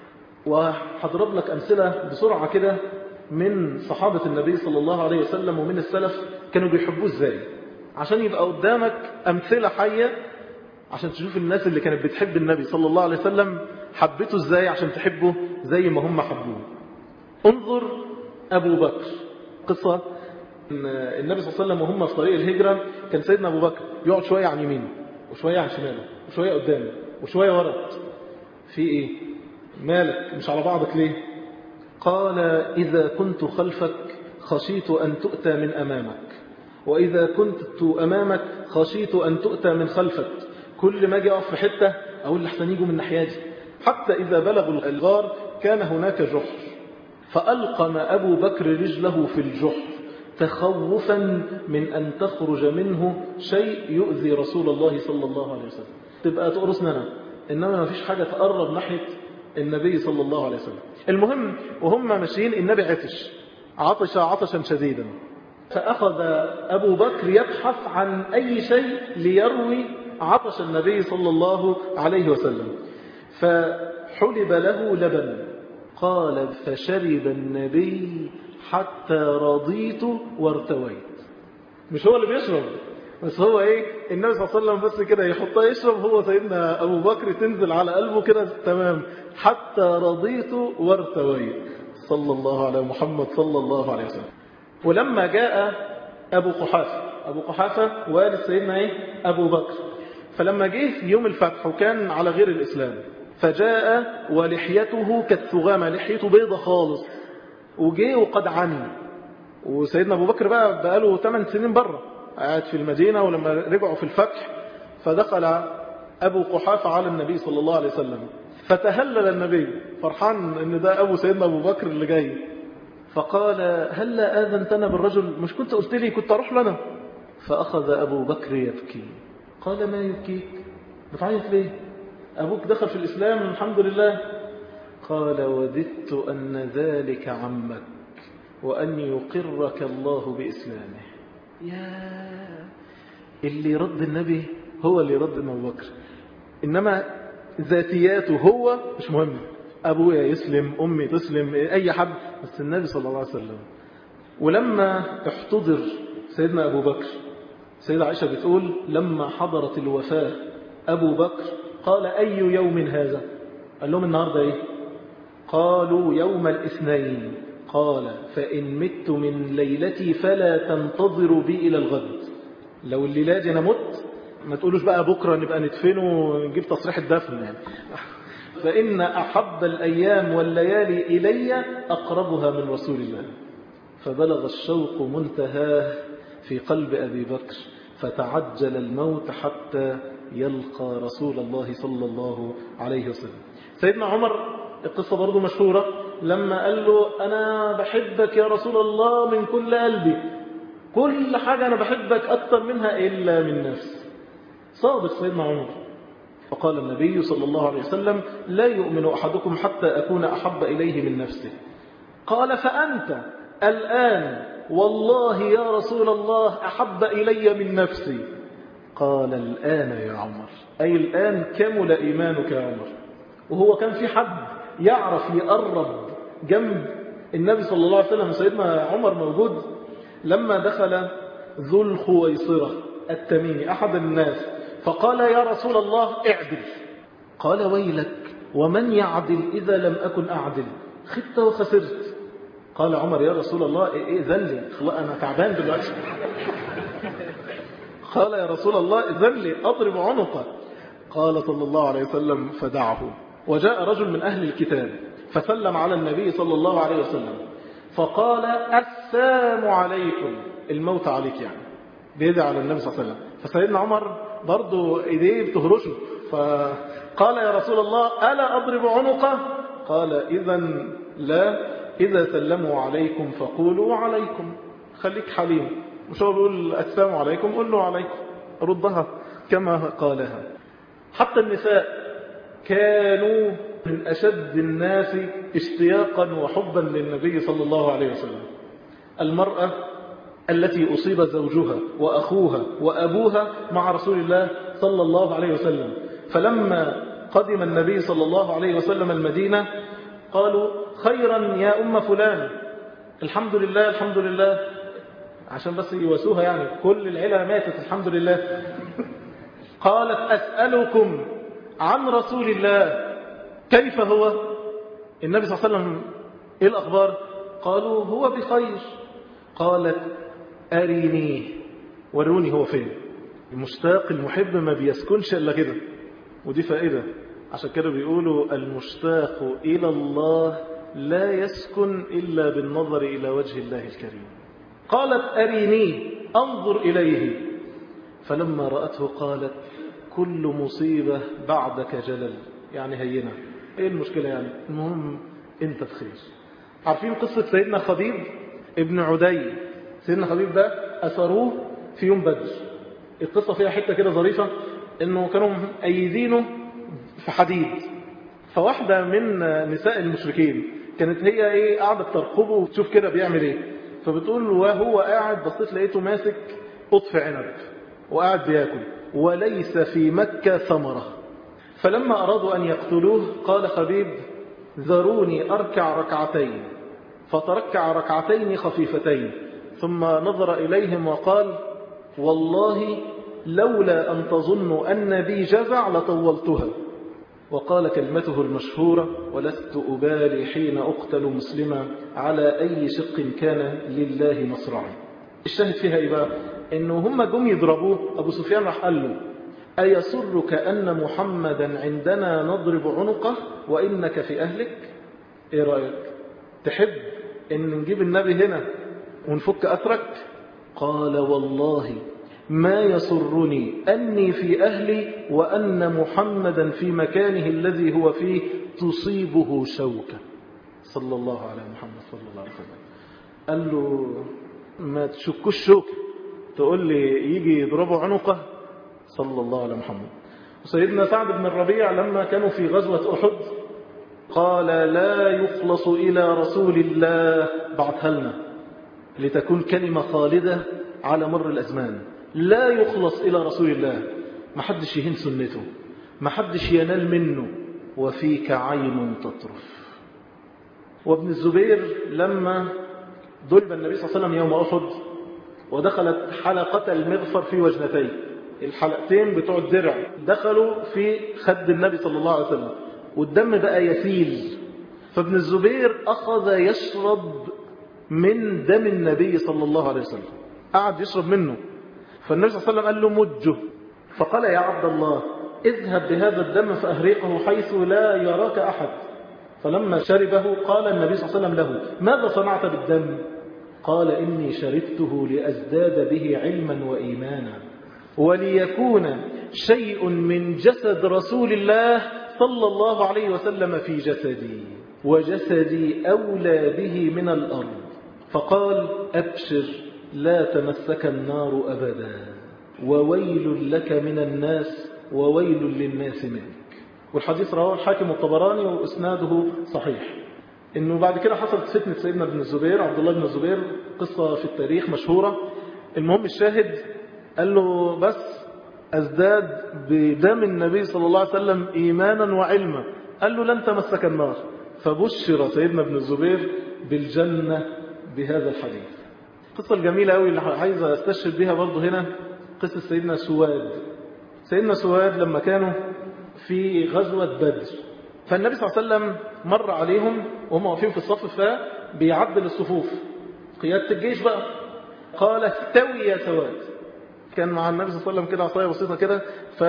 وهضرب لك أمثلة بسرعة كده من صحابة النبي صلى الله عليه وسلم ومن السلف كانوا بيحبوه ازاي عشان يبقى قدامك أمثلة حية عشان تشوف الناس اللي كانت بتحب النبي صلى الله عليه وسلم حبته ازاي عشان تحبه زي ما هم حبوه انظر أبو بكر قصة إن النبي صلى الله عليه وسلم وهم في طريق الهجرة كان سيدنا أبو بكر يقعد شوية عن يمينه وشوية عن شماله وشوية قدامه وشوية ورا في ايه مالك مش على بعضك ليه قال إذا كنت خلفك خشيت أن تؤتى من أمامك وإذا كنت أمامك خشيت أن تؤتى من خلفك كل ما أجي أقف في حتة أقول لحسن يجوا من ناحيتي حتى إذا بلغوا الغار كان هناك جحر فألقم أبو بكر رجله في الجحر تخوفا من أن تخرج منه شيء يؤذي رسول الله صلى الله عليه وسلم تبقى تقرصنا أنا إنما ما فيش حاجة تقرب ناحية النبي صلى الله عليه وسلم المهم وهم ماشيين النبي عطش عطش عطشا شديدا فأخذ أبو بكر يبحث عن أي شيء ليروي عطش النبي صلى الله عليه وسلم فحلب له لبن قال فشرب النبي حتى رضيت وارتويت مش هو اللي بيشرب بس هو ايه النبي صلى الله عليه وسلم بس كده يحطها يشرب هو سيدنا ابو بكر تنزل على قلبه كده تمام حتى رضيت وارتويت صلى الله على محمد صلى الله عليه وسلم ولما جاء ابو قحافه ابو قحافه والد سيدنا ايه ابو بكر فلما جه في يوم الفتح وكان على غير الاسلام فجاء ولحيته كالثغامه لحيته بيضه خالص وجه وقد عمي وسيدنا ابو بكر بقى بقاله 8 سنين بره قاعد في المدينة ولما رجعوا في الفتح فدخل أبو قحافة على النبي صلى الله عليه وسلم فتهلل النبي فرحان ان ده أبو سيدنا أبو بكر اللي جاي فقال هل لا آذنتنا بالرجل مش كنت قلت لي كنت أروح لنا فأخذ أبو بكر يبكي قال ما يبكيك بتعيط ليه أبوك دخل في الإسلام الحمد لله قال وددت أن ذلك عمك وأن يقرك الله بإسلامه يا اللي رد النبي هو اللي رد أبو بكر إنما ذاتياته هو مش مهم أبويا يسلم أمي تسلم أي حد بس النبي صلى الله عليه وسلم ولما احتضر سيدنا أبو بكر سيدة عائشة بتقول لما حضرت الوفاة أبو بكر قال أي يوم هذا قال لهم النهاردة إيه قالوا يوم الاثنين قال فإن مت من ليلتي فلا تنتظروا بي إلى الغد لو الليلة دي أنا مت ما تقولوش بقى بكرة نبقى ندفنه ونجيب تصريح الدفن يعني فإن أحب الأيام والليالي إلي أقربها من رسول الله فبلغ الشوق منتهاه في قلب أبي بكر فتعجل الموت حتى يلقى رسول الله صلى الله عليه وسلم سيدنا عمر القصة برضو مشهورة لما قال له أنا بحبك يا رسول الله من كل قلبي كل حاجة أنا بحبك أكثر منها إلا من نفسي صادق سيدنا عمر فقال النبي صلى الله عليه وسلم لا يؤمن أحدكم حتى أكون أحب إليه من نفسه قال فأنت الآن والله يا رسول الله أحب إلي من نفسي قال الآن يا عمر أي الآن كمل إيمانك يا عمر وهو كان في حد يعرف يقرب جنب النبي صلى الله عليه وسلم سيدنا عمر موجود لما دخل ذو الخويصرة التميمي أحد الناس فقال يا رسول الله اعدل قال ويلك ومن يعدل إذا لم أكن أعدل خدت وخسرت قال عمر يا رسول الله إيه ذلي أنا تعبان دلوقتي قال يا رسول الله ذلي أضرب عنقه قال صلى الله عليه وسلم فدعه وجاء رجل من أهل الكتاب فسلم على النبي صلى الله عليه وسلم فقال السلام عليكم الموت عليك يعني بيدعي على النبي صلى الله عليه وسلم فسيدنا عمر برضو ايديه بتهرشه فقال يا رسول الله ألا أضرب عنقه قال إذا لا إذا سلموا عليكم فقولوا عليكم خليك حليم مش هو بيقول السلام عليكم قول له عليكم ردها كما قالها حتى النساء كانوا من أشد الناس اشتياقا وحبا للنبي صلى الله عليه وسلم المرأة التي أصيب زوجها وأخوها وأبوها مع رسول الله صلى الله عليه وسلم فلما قدم النبي صلى الله عليه وسلم المدينة قالوا خيرا يا أم فلان الحمد لله الحمد لله عشان بس يواسوها يعني كل العيلة ماتت الحمد لله قالت أسألكم عن رسول الله كيف هو النبي صلى الله عليه وسلم إيه الأخبار قالوا هو بخير قالت أرينيه وروني هو فين المشتاق المحب ما بيسكنش إلا كده ودي فائدة عشان كده بيقولوا المشتاق إلى الله لا يسكن إلا بالنظر إلى وجه الله الكريم قالت أرينيه أنظر إليه فلما رأته قالت كل مصيبة بعدك جلل يعني هينة ايه المشكلة يعني المهم انت بخير عارفين قصة سيدنا خبيب ابن عدي سيدنا خبيب ده أسروه في يوم بدر القصة فيها حتة كده ظريفة انه كانوا أيدينه في حديد فواحدة من نساء المشركين كانت هي ايه قاعدة ترقبه وتشوف كده بيعمل ايه فبتقول وهو قاعد بصيت لقيته ماسك قطف عنب وقاعد بياكل وليس في مكة ثمرة فلما أرادوا أن يقتلوه قال خبيب ذروني أركع ركعتين فتركع ركعتين خفيفتين ثم نظر إليهم وقال والله لولا أن تظنوا أن بي جزع لطولتها وقال كلمته المشهورة ولست أبالي حين أقتل مسلما على أي شق كان لله مصرعا الشاهد فيها إيه بقى إنه هم جم يضربوه أبو سفيان راح قال له أيسرك أن محمدا عندنا نضرب عنقه وإنك في أهلك إيه رأيك تحب إن نجيب النبي هنا ونفك أثرك قال والله ما يسرني أني في أهلي وأن محمدا في مكانه الذي هو فيه تصيبه شوكة صلى الله على محمد صلى الله عليه وسلم قال له ما تشكوش شوكة تقول لي يجي يضربوا عنقه صلى الله على محمد وسيدنا سعد بن الربيع لما كانوا في غزوة أحد قال لا يخلص إلى رسول الله بعثها لنا لتكون كلمة خالدة على مر الأزمان لا يخلص إلى رسول الله ما حدش يهين سنته ما حدش ينال منه وفيك عين تطرف وابن الزبير لما ضرب النبي صلى الله عليه وسلم يوم أحد ودخلت حلقة المغفر في وجنتيه الحلقتين بتوع الدرع دخلوا في خد النبي صلى الله عليه وسلم والدم بقى يسيل فابن الزبير أخذ يشرب من دم النبي صلى الله عليه وسلم قعد يشرب منه فالنبي صلى الله عليه وسلم قال له مجه فقال يا عبد الله اذهب بهذا الدم فأهريقه حيث لا يراك أحد فلما شربه قال النبي صلى الله عليه وسلم له ماذا صنعت بالدم قال إني شربته لأزداد به علما وإيمانا وليكون شيء من جسد رسول الله صلى الله عليه وسلم في جسدي وجسدي أولى به من الأرض فقال أبشر لا تمسك النار أبدا وويل لك من الناس وويل للناس منك والحديث رواه الحاكم الطبراني وإسناده صحيح إنه بعد كده حصلت فتنة سيدنا ابن الزبير عبد الله بن الزبير قصة في التاريخ مشهورة المهم الشاهد قال له بس أزداد بدم النبي صلى الله عليه وسلم إيمانا وعلما قال له لن تمسك النار فبشر سيدنا ابن الزبير بالجنة بهذا الحديث القصة الجميلة قوي اللي عايز استشهد بها برضه هنا قصة سيدنا سواد سيدنا سواد لما كانوا في غزوة بدر فالنبي صلى الله عليه وسلم مر عليهم وهم واقفين في الصف فبيعدل الصفوف قيادة الجيش بقى قال استوي يا سواد كان مع النبي صلى الله عليه وسلم كده عصاية بسيطة كده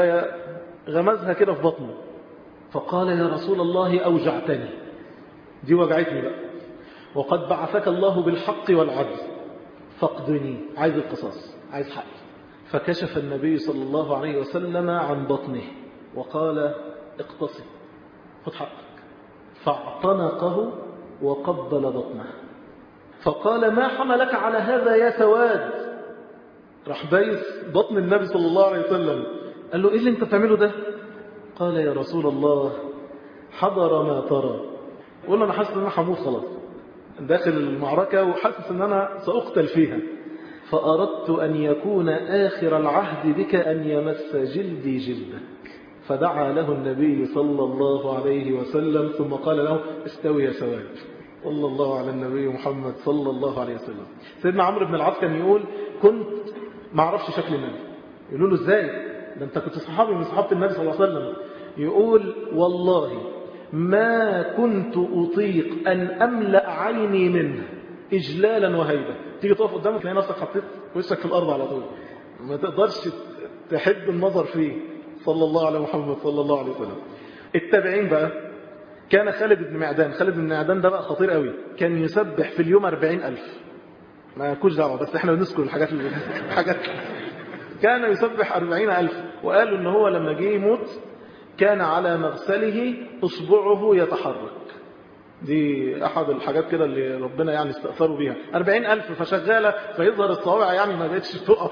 فغمزها كده في بطنه فقال يا رسول الله أوجعتني دي وجعتني بقى وقد بعثك الله بالحق والعدل فاقدني عايز القصاص عايز حقي فكشف النبي صلى الله عليه وسلم عن بطنه وقال اقتصي خذ حقك فاعتنقه وقبل بطنه فقال ما حملك على هذا يا سواد راح بايس بطن النبي صلى الله عليه وسلم قال له ايه اللي انت بتعمله ده قال يا رسول الله حضر ما ترى قول انا حاسس ان انا هموت خلاص داخل المعركة وحاسس ان انا سأقتل فيها فأردت أن يكون آخر العهد بك أن يمس جلدي جلدك فدعا له النبي صلى الله عليه وسلم ثم قال له استوي يا سواد صلى الله على النبي محمد صلى الله عليه وسلم سيدنا عمرو بن العاص كان يقول كنت ما اعرفش شكل النبي يقولوا له ازاي ده انت كنت صحابي من صحابه النبي صلى الله عليه وسلم يقول والله ما كنت أطيق أن أملأ عيني منه إجلالا وهيبة تيجي تقف قدامك تلاقي نفسك حطيت وشك في الأرض على طول ما تقدرش تحب النظر فيه صلى الله على محمد صلى الله عليه وسلم التابعين بقى كان خالد بن معدان خالد بن معدان ده بقى خطير قوي كان يسبح في اليوم أربعين ألف ما يكونش دعوة بس احنا بنذكر الحاجات اللي الحاجات كان يسبح أربعين ألف وقالوا ان هو لما جه يموت كان على مغسله إصبعه يتحرك دي أحد الحاجات كده اللي ربنا يعني استأثروا بيها أربعين ألف فشغالة فيظهر الصوابع يعني ما بقتش تقف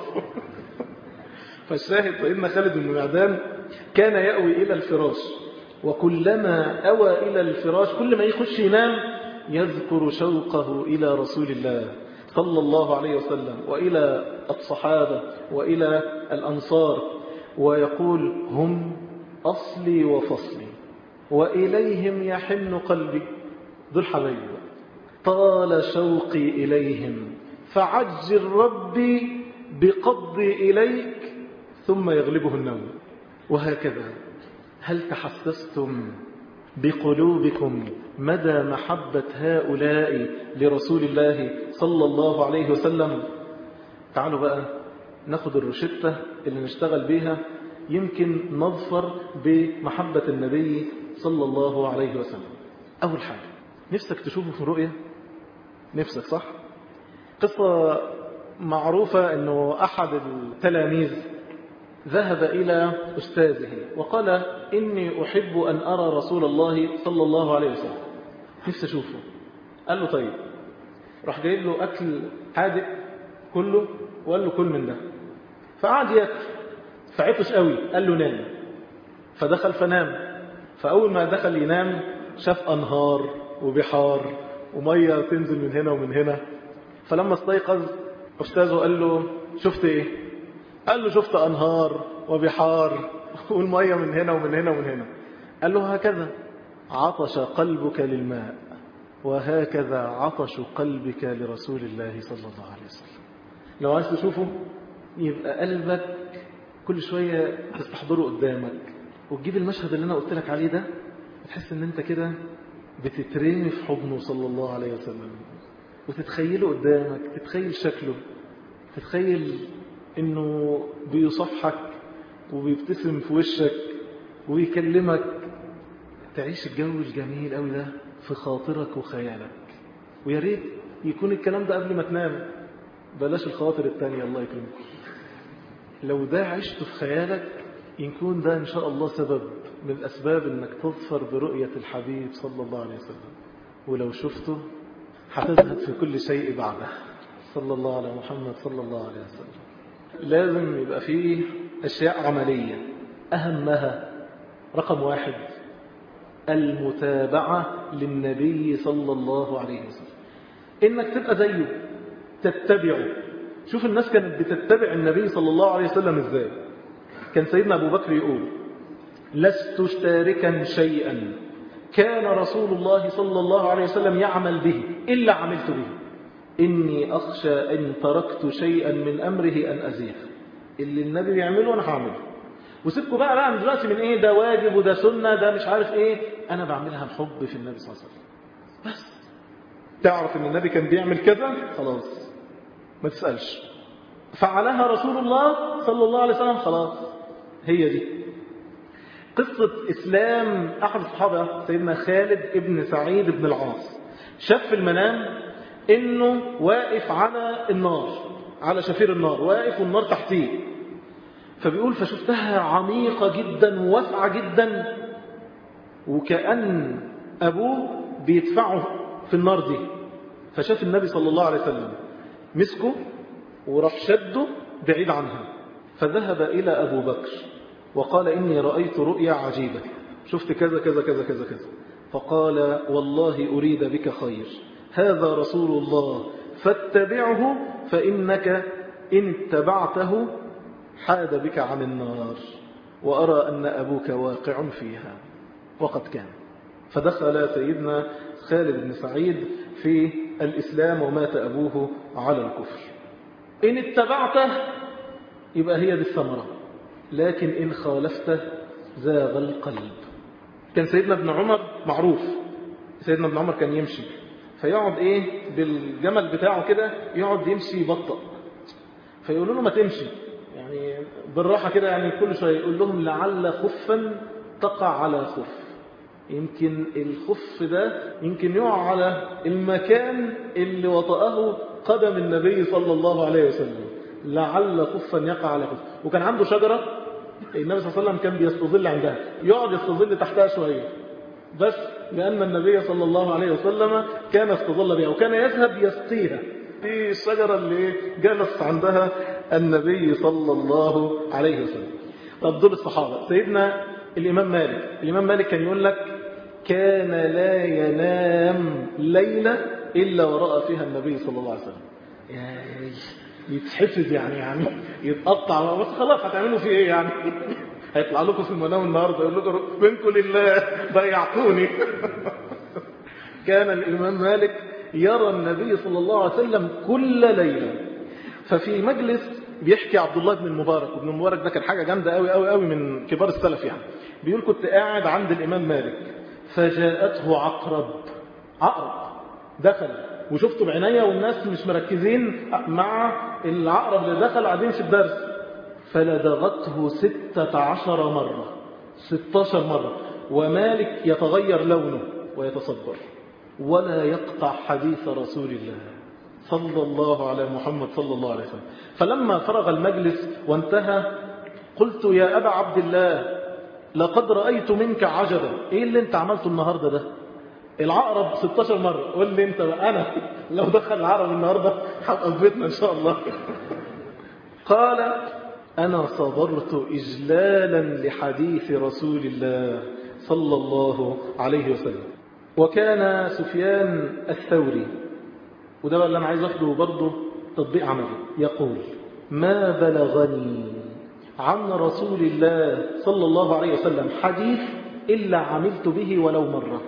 فالشاهد فإن خالد بن معدان كان يأوي إلى الفراش وكلما أوى إلى الفراش كل ما يخش ينام يذكر شوقه إلى رسول الله صلى الله عليه وسلم وإلى الصحابة وإلى الأنصار ويقول هم أصلي وفصلي وإليهم يحن قلبي ذو الحبيب طال شوقي إليهم فعجل ربي بقبضي إليك ثم يغلبه النوم وهكذا هل تحسستم بقلوبكم مدى محبة هؤلاء لرسول الله صلى الله عليه وسلم تعالوا بقى ناخد الروشتة اللي نشتغل بيها يمكن نظفر بمحبة النبي صلى الله عليه وسلم أول حاجة نفسك تشوفه في رؤية نفسك صح قصة معروفة أنه أحد التلاميذ ذهب إلى أستاذه وقال إني أحب أن أرى رسول الله صلى الله عليه وسلم نفسي أشوفه قال له طيب راح جايب له أكل حادق كله وقال له كل من ده فقعد ياكل فعطش قوي قال له نام فدخل فنام فأول ما دخل ينام شاف أنهار وبحار ومية تنزل من هنا ومن هنا فلما استيقظ أستاذه قال له شفت إيه قال له شفت أنهار وبحار والمية من هنا ومن هنا ومن هنا قال له هكذا عطش قلبك للماء وهكذا عطش قلبك لرسول الله صلى الله عليه وسلم لو عايز تشوفه يبقى قلبك كل شوية تستحضره قدامك وتجيب المشهد اللي أنا قلت لك عليه ده وتحس ان انت كده بتترمي في حضنه صلى الله عليه وسلم وتتخيله قدامك تتخيل شكله تتخيل انه بيصفحك وبيبتسم في وشك ويكلمك تعيش الجو الجميل قوي ده في خاطرك وخيالك ويا ريت يكون الكلام ده قبل ما تنام بلاش الخواطر التانية الله يكرمك لو ده عشت في خيالك يكون ده إن شاء الله سبب من أسباب أنك تظفر برؤية الحبيب صلى الله عليه وسلم ولو شفته هتزهد في كل شيء بعده صلى الله على محمد صلى الله عليه وسلم لازم يبقى فيه أشياء عملية أهمها رقم واحد المتابعة للنبي صلى الله عليه وسلم إنك تبقى زيه تتبعه شوف الناس كانت بتتبع النبي صلى الله عليه وسلم إزاي كان سيدنا أبو بكر يقول لست تاركا شيئا كان رسول الله صلى الله عليه وسلم يعمل به إلا عملت به إني أخشى إن تركت شيئا من أمره أن أزيغ اللي النبي بيعمله أنا هعمله وسيبكوا بقى بقى من دلوقتي من إيه ده واجب وده سنة ده مش عارف إيه أنا بعملها بحب في النبي صلى الله عليه وسلم بس تعرف إن النبي كان بيعمل كذا خلاص ما تسألش فعلها رسول الله صلى الله عليه وسلم خلاص هي دي قصة إسلام أحد الصحابة سيدنا خالد ابن سعيد بن العاص شاف في المنام إنه واقف على النار على شفير النار واقف والنار تحتيه فبيقول فشفتها عميقة جدا وواسعة جدا وكأن أبوه بيدفعه في النار دي فشاف النبي صلى الله عليه وسلم مسكه وراح شده بعيد عنها فذهب إلى أبو بكر وقال إني رأيت رؤيا عجيبة شفت كذا كذا كذا كذا كذا فقال والله أريد بك خير هذا رسول الله فاتبعه فإنك إن اتبعته حاد بك عن النار وأرى أن أبوك واقع فيها وقد كان فدخل سيدنا خالد بن سعيد في الإسلام ومات أبوه على الكفر إن اتبعته يبقى هي دي الثمرة لكن إن خالفته زاغ القلب كان سيدنا ابن عمر معروف سيدنا ابن عمر كان يمشي فيقعد ايه بالجمل بتاعه كده يقعد يمشي يبطأ فيقولوا له ما تمشي يعني بالراحة كده يعني كل شوية يقول لهم لعل خفا تقع على خف يمكن الخف ده يمكن يقع على المكان اللي وطأه قدم النبي صلى الله عليه وسلم لعل خفا يقع على خف وكان عنده شجرة النبي صلى الله عليه وسلم كان بيستظل عندها يقعد يستظل تحتها شوية بس لأن النبي صلى الله عليه وسلم كان استظل بها وكان يذهب يسقيها في الشجرة اللي جلس عندها النبي صلى الله عليه وسلم طب دول الصحابة سيدنا الإمام مالك الإمام مالك كان يقول لك كان لا ينام ليلة إلا ورأى فيها النبي صلى الله عليه وسلم يعني يتحفز يعني يعني يتقطع بس خلاص هتعملوا فيه ايه يعني هيطلع لكم في المنام النهارده يقول لكم منكم لله ضيعتوني كان الإمام مالك يرى النبي صلى الله عليه وسلم كل ليلة ففي مجلس بيحكي عبد الله بن المبارك وابن المبارك ده كان حاجة جامدة قوي قوي قوي من كبار السلف يعني بيقول كنت قاعد عند الإمام مالك فجاءته عقرب عقرب دخل وشفته بعينيا والناس مش مركزين مع العقرب اللي دخل قاعدين في الدرس فلدغته ستة عشر مرة ستاشر مرة ومالك يتغير لونه ويتصبر ولا يقطع حديث رسول الله صلى الله على محمد صلى الله عليه وسلم فلما فرغ المجلس وانتهى قلت يا أبا عبد الله لقد رأيت منك عجبا ايه اللي انت عملته النهاردة ده العقرب 16 مرة قول لي انت بقى انا لو دخل العقرب النهاردة هبقى في بيتنا ان شاء الله قال انا صبرت اجلالا لحديث رسول الله صلى الله عليه وسلم وكان سفيان الثوري وده بقى اللي انا عايز اخده برضه تطبيق عملي يقول ما بلغني عن رسول الله صلى الله عليه وسلم حديث إلا عملت به ولو مرة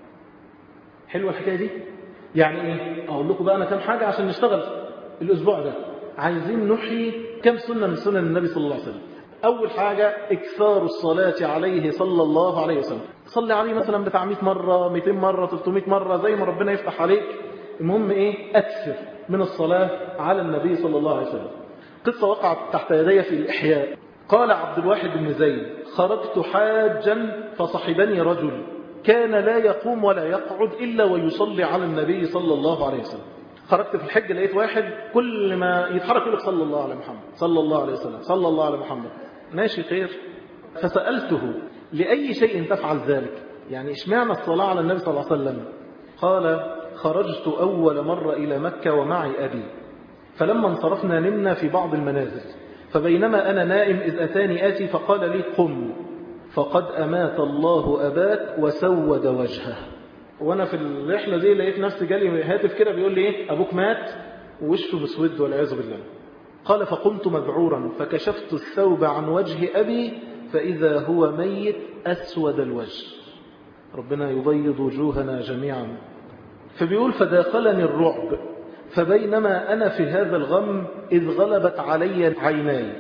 حلوة الحكاية دي يعني ايه اقول لكم بقى انا كام حاجة عشان نشتغل الاسبوع ده عايزين نحيي كم سنة من سنن النبي صلى الله عليه وسلم اول حاجة اكثار الصلاة عليه صلى الله عليه وسلم صلي عليه مثلا بتاع 100 مرة 200 مرة 300 مرة زي ما ربنا يفتح عليك المهم ايه اكثر من الصلاة على النبي صلى الله عليه وسلم قصة وقعت تحت يدي في الإحياء قال عبد الواحد بن زيد خرجت حاجا فصحبني رجل كان لا يقوم ولا يقعد إلا ويصلي على النبي صلى الله عليه وسلم خرجت في الحج لقيت واحد كل ما يتحرك يقول لك صلى الله على محمد صلى الله عليه وسلم صلى الله على محمد ماشي خير فسألته لأي شيء تفعل ذلك يعني اشمعنى الصلاة على النبي صلى الله عليه وسلم قال خرجت أول مرة إلى مكة ومعي أبي فلما انصرفنا نمنا في بعض المنازل فبينما أنا نائم إذ أتاني آتي فقال لي قم فقد أمات الله أباك وسود وجهه وأنا في الرحلة دي لقيت نفسي جالي هاتف كده بيقول لي إيه أبوك مات ووشه مسود والعياذ بالله قال فقمت مذعورا فكشفت الثوب عن وجه أبي فإذا هو ميت أسود الوجه ربنا يبيض وجوهنا جميعا فبيقول فداخلني الرعب فبينما أنا في هذا الغم إذ غلبت علي عيناي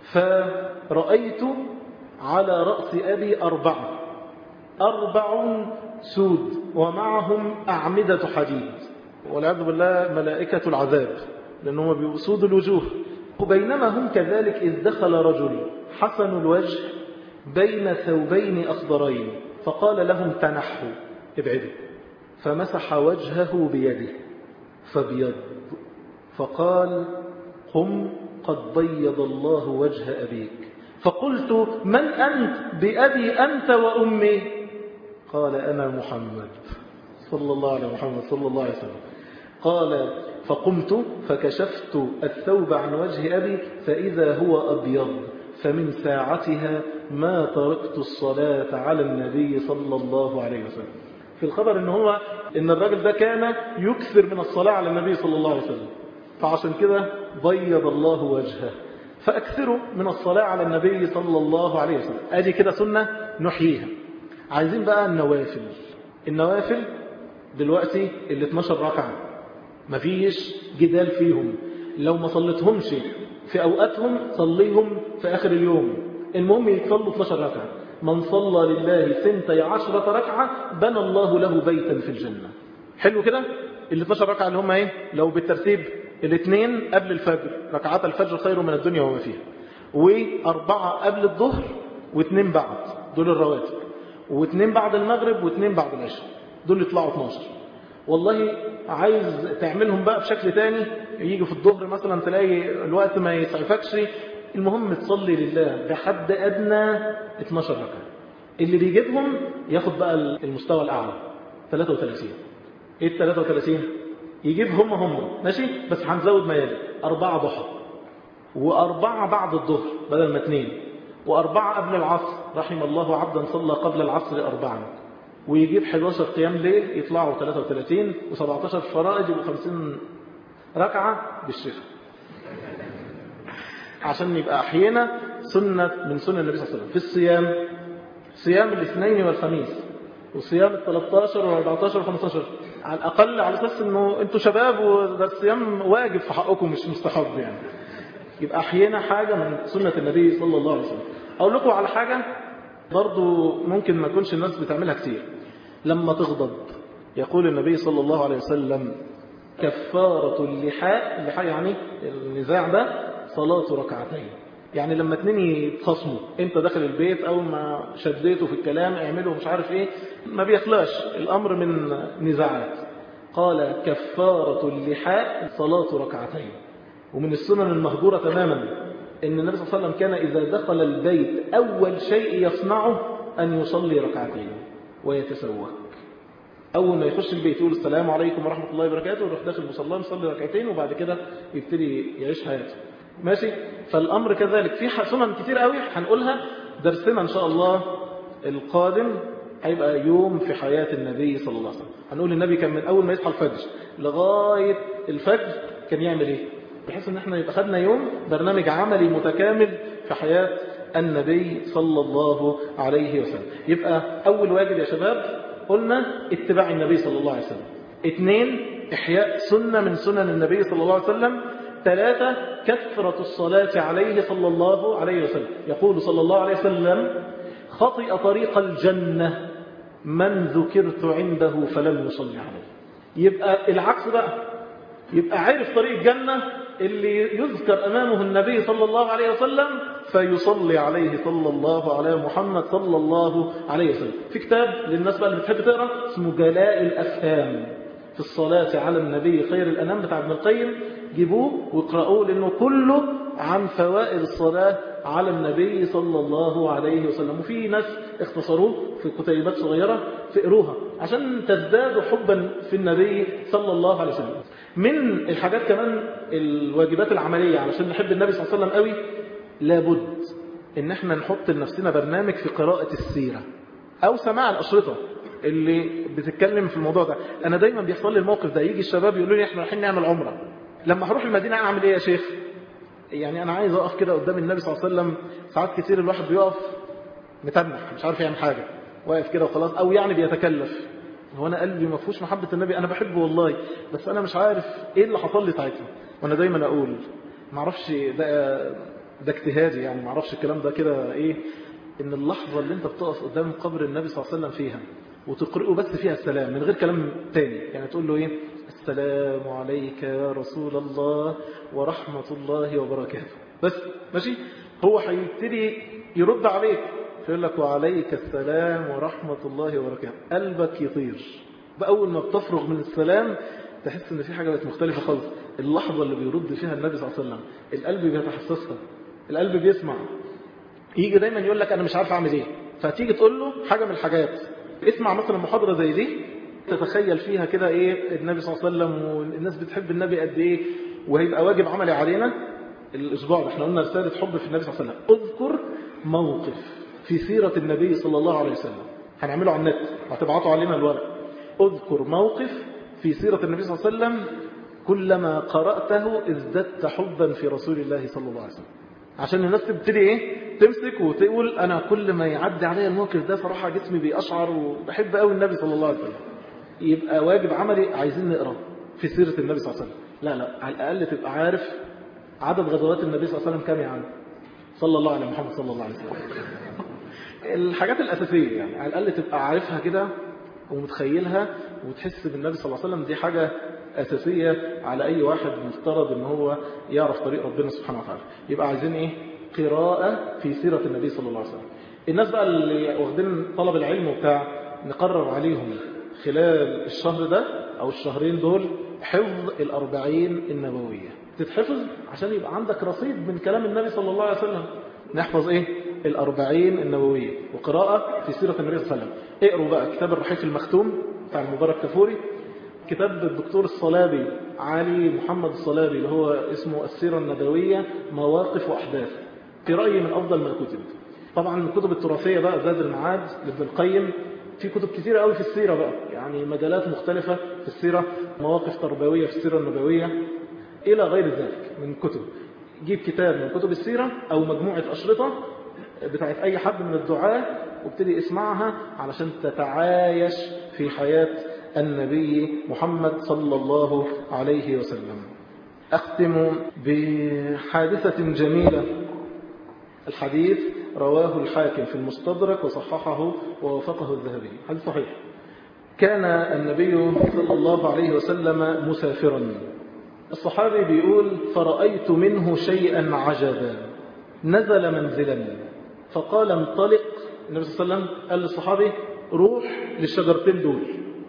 فرأيت على رأس أبي أربعة أربع سود ومعهم أعمدة حديد والعياذ بالله ملائكة العذاب لأنهم بيبقوا سود الوجوه وبينما هم كذلك إذ دخل رجل حسن الوجه بين ثوبين أخضرين فقال لهم تنحوا ابعدوا فمسح وجهه بيده فابيض فقال قم قد بيض الله وجه أبيك فقلت من أنت بأبي أنت وأمي قال أنا محمد صلى الله عليه محمد صلى الله عليه وسلم قال فقمت فكشفت الثوب عن وجه أبي فإذا هو أبيض فمن ساعتها ما تركت الصلاة على النبي صلى الله عليه وسلم في الخبر ان هو ان الراجل ده كان يكثر من الصلاة على النبي صلى الله عليه وسلم فعشان كده بيض الله وجهه فأكثروا من الصلاة على النبي صلى الله عليه وسلم ادي كده سنة نحييها عايزين بقى النوافل النوافل دلوقتي ال 12 ركعة مفيش جدال فيهم لو ما صليتهمش في أوقاتهم صليهم في آخر اليوم المهم يتصلوا 12 ركعة من صلى لله سنتي عشرة ركعة بنى الله له بيتا في الجنة حلو كده ال 12 ركعة اللي هم ايه لو بالترتيب الاثنين قبل الفجر ركعات الفجر خير من الدنيا وما فيها وأربعة قبل الظهر واثنين بعد دول الرواتب واثنين بعد المغرب واثنين بعد العشاء دول يطلعوا 12 والله عايز تعملهم بقى بشكل تاني يجي في الظهر مثلا تلاقي الوقت ما يسعفكش المهم تصلي لله بحد أدنى 12 ركعة اللي بيجيبهم ياخد بقى المستوى الأعلى 33 ايه ال 33 يجيب هم هم ماشي بس هنزود ما يلي أربعة ضحى وأربعة بعد الظهر بدل ما اثنين وأربعة قبل العصر رحم الله عبدا صلى قبل العصر أربعا ويجيب 11 قيام ليل يطلعوا 33 و17 فرائض يبقوا 50 ركعة بالشفاء عشان يبقى أحيانا سنة من سنة النبي صلى الله عليه وسلم في الصيام صيام الاثنين والخميس وصيام ال 13 وال 14 وال 15 على الأقل على أساس أنه أنتوا شباب وده الصيام واجب في حقكم مش مستحب يعني يبقى أحيانا حاجة من سنة النبي صلى الله عليه وسلم أقول لكم على حاجة برضو ممكن ما يكونش الناس بتعملها كتير لما تغضب يقول النبي صلى الله عليه وسلم كفارة اللحاء اللحاء يعني النزاع ده صلاة ركعتين يعني لما اتنين يتخصموا انت داخل البيت او ما شديته في الكلام اعمله مش عارف ايه ما بيخلاش الامر من نزاعات قال كفارة اللحاء صلاة ركعتين ومن السنن المهجورة تماما ان النبي صلى الله عليه وسلم كان اذا دخل البيت اول شيء يصنعه ان يصلي ركعتين ويتسوك أول ما يخش البيت يقول السلام عليكم ورحمة الله وبركاته ويروح داخل مصلاه يصلي ركعتين وبعد كده يبتدي يعيش حياته ماشي فالأمر كذلك في سنن كتير قوي هنقولها درسنا إن شاء الله القادم هيبقى يوم في حياة النبي صلى الله عليه وسلم هنقول النبي كان من أول ما يصحى الفجر لغاية الفجر كان يعمل إيه بحيث ان احنا يبقى خدنا يوم برنامج عملي متكامل في حياة النبي صلى الله عليه وسلم يبقى أول واجب يا شباب قلنا اتباع النبي صلى الله عليه وسلم اثنين إحياء سنة من سنن النبي صلى الله عليه وسلم ثلاثة كثرة الصلاة عليه صلى الله عليه وسلم يقول صلى الله عليه وسلم خطئ طريق الجنة من ذكرت عنده فلم يصلي عليه يبقى العكس بقى يبقى عارف طريق الجنة اللي يذكر أمامه النبي صلى الله عليه وسلم فيصلي عليه صلى الله على محمد صلى الله عليه وسلم في كتاب للناس بقى اللي بتحب تقرأ اسمه جلاء الأفهام في الصلاة على النبي خير الأنام بتاع ابن القيم جيبوه واقرأوه لأنه كله عن فوائد الصلاة على النبي صلى الله عليه وسلم وفي ناس اختصروه في كتيبات صغيرة تقروها عشان تزدادوا حبا في النبي صلى الله عليه وسلم من الحاجات كمان الواجبات العملية علشان نحب النبي صلى الله عليه وسلم قوي لابد ان احنا نحط لنفسنا برنامج في قراءة السيرة او سماع الاشرطة اللي بتتكلم في الموضوع ده انا دايما بيحصل لي الموقف ده يجي الشباب يقولوا لي احنا رايحين نعمل عمرة لما هروح المدينة اعمل ايه يا شيخ يعني انا عايز اقف كده قدام النبي صلى الله عليه وسلم ساعات كتير الواحد بيقف متنح مش عارف يعمل حاجة واقف كده وخلاص او يعني بيتكلف هو انا قلبي ما فيهوش محبة النبي انا بحبه والله بس انا مش عارف ايه اللي حصل لي ساعتها وانا دايما اقول ما اعرفش ده ده اجتهادي يعني ما اعرفش الكلام ده كده ايه ان اللحظة اللي انت بتقف قدام قبر النبي صلى الله عليه وسلم فيها وتقرئه بس فيها السلام من غير كلام تاني يعني تقول له ايه السلام عليك يا رسول الله ورحمة الله وبركاته بس ماشي هو هيبتدي يرد عليك يقول لك وعليك السلام ورحمة الله وبركاته قلبك يطير بأول ما بتفرغ من السلام تحس ان في حاجة بقت مختلفة خالص اللحظة اللي بيرد فيها النبي صلى الله عليه وسلم القلب بيتحسسها القلب بيسمع يجي دايما يقول لك انا مش عارف اعمل ايه فتيجي تقول له حاجة من الحاجات اسمع مثلا محاضرة زي دي تتخيل فيها كده ايه النبي صلى الله عليه وسلم والناس بتحب النبي قد ايه وهيبقى واجب عملي علينا الاسبوع ده احنا قلنا رسالة حب في النبي صلى الله عليه وسلم اذكر موقف في سيرة النبي صلى الله عليه وسلم هنعمله على النت هتبعتوا علينا الورق اذكر موقف في سيرة النبي صلى الله عليه وسلم كلما قرأته ازددت حبا في رسول الله صلى الله عليه وسلم عشان الناس تبتدي ايه تمسك وتقول انا كل ما يعدي عليا الموقف ده صراحة جسمي بيقشعر وبحب قوي النبي صلى الله عليه وسلم يبقى واجب عملي عايزين نقرأ في سيرة النبي صلى الله عليه وسلم لا لا على الأقل تبقى عارف عدد غزوات النبي صلى الله عليه وسلم كام يعني صلى الله على محمد صلى الله عليه وسلم الحاجات الأساسية يعني على الأقل تبقى عارفها كده ومتخيلها وتحس بالنبي صلى الله عليه وسلم دي حاجة أساسية على أي واحد مفترض ان هو يعرف طريق ربنا سبحانه وتعالى يبقى عايزين إيه قراءة في سيرة النبي صلى الله عليه وسلم الناس بقى اللي واخدين طلب العلم وبتاع نقرر عليهم خلال الشهر ده أو الشهرين دول حفظ الأربعين النبوية تتحفظ عشان يبقى عندك رصيد من كلام النبي صلى الله عليه وسلم نحفظ إيه الأربعين النبوية وقراءة في سيرة النبي صلى الله عليه وسلم اقروا بقى كتاب الرحيق المختوم بتاع المبارك كفوري كتاب الدكتور الصلابي علي محمد الصلابي اللي هو اسمه السيرة النبوية مواقف وأحداث في رأيي من أفضل ما كتب طبعا الكتب التراثية بقى زاد المعاد لابن القيم في كتب كتيرة قوي في السيرة بقى يعني مجالات مختلفة في السيرة مواقف تربوية في السيرة النبوية إلى غير ذلك من كتب جيب كتاب من كتب السيرة أو مجموعة أشرطة بتاعت أي حد من الدعاة وابتدي اسمعها علشان تتعايش في حياة النبي محمد صلى الله عليه وسلم أختم بحادثة جميلة الحديث رواه الحاكم في المستدرك وصححه ووافقه الذهبي حديث صحيح كان النبي صلى الله عليه وسلم مسافرا الصحابي بيقول فرأيت منه شيئا عجبا نزل منزلا فقال انطلق النبي صلى الله عليه وسلم قال للصحابي روح للشجرتين دول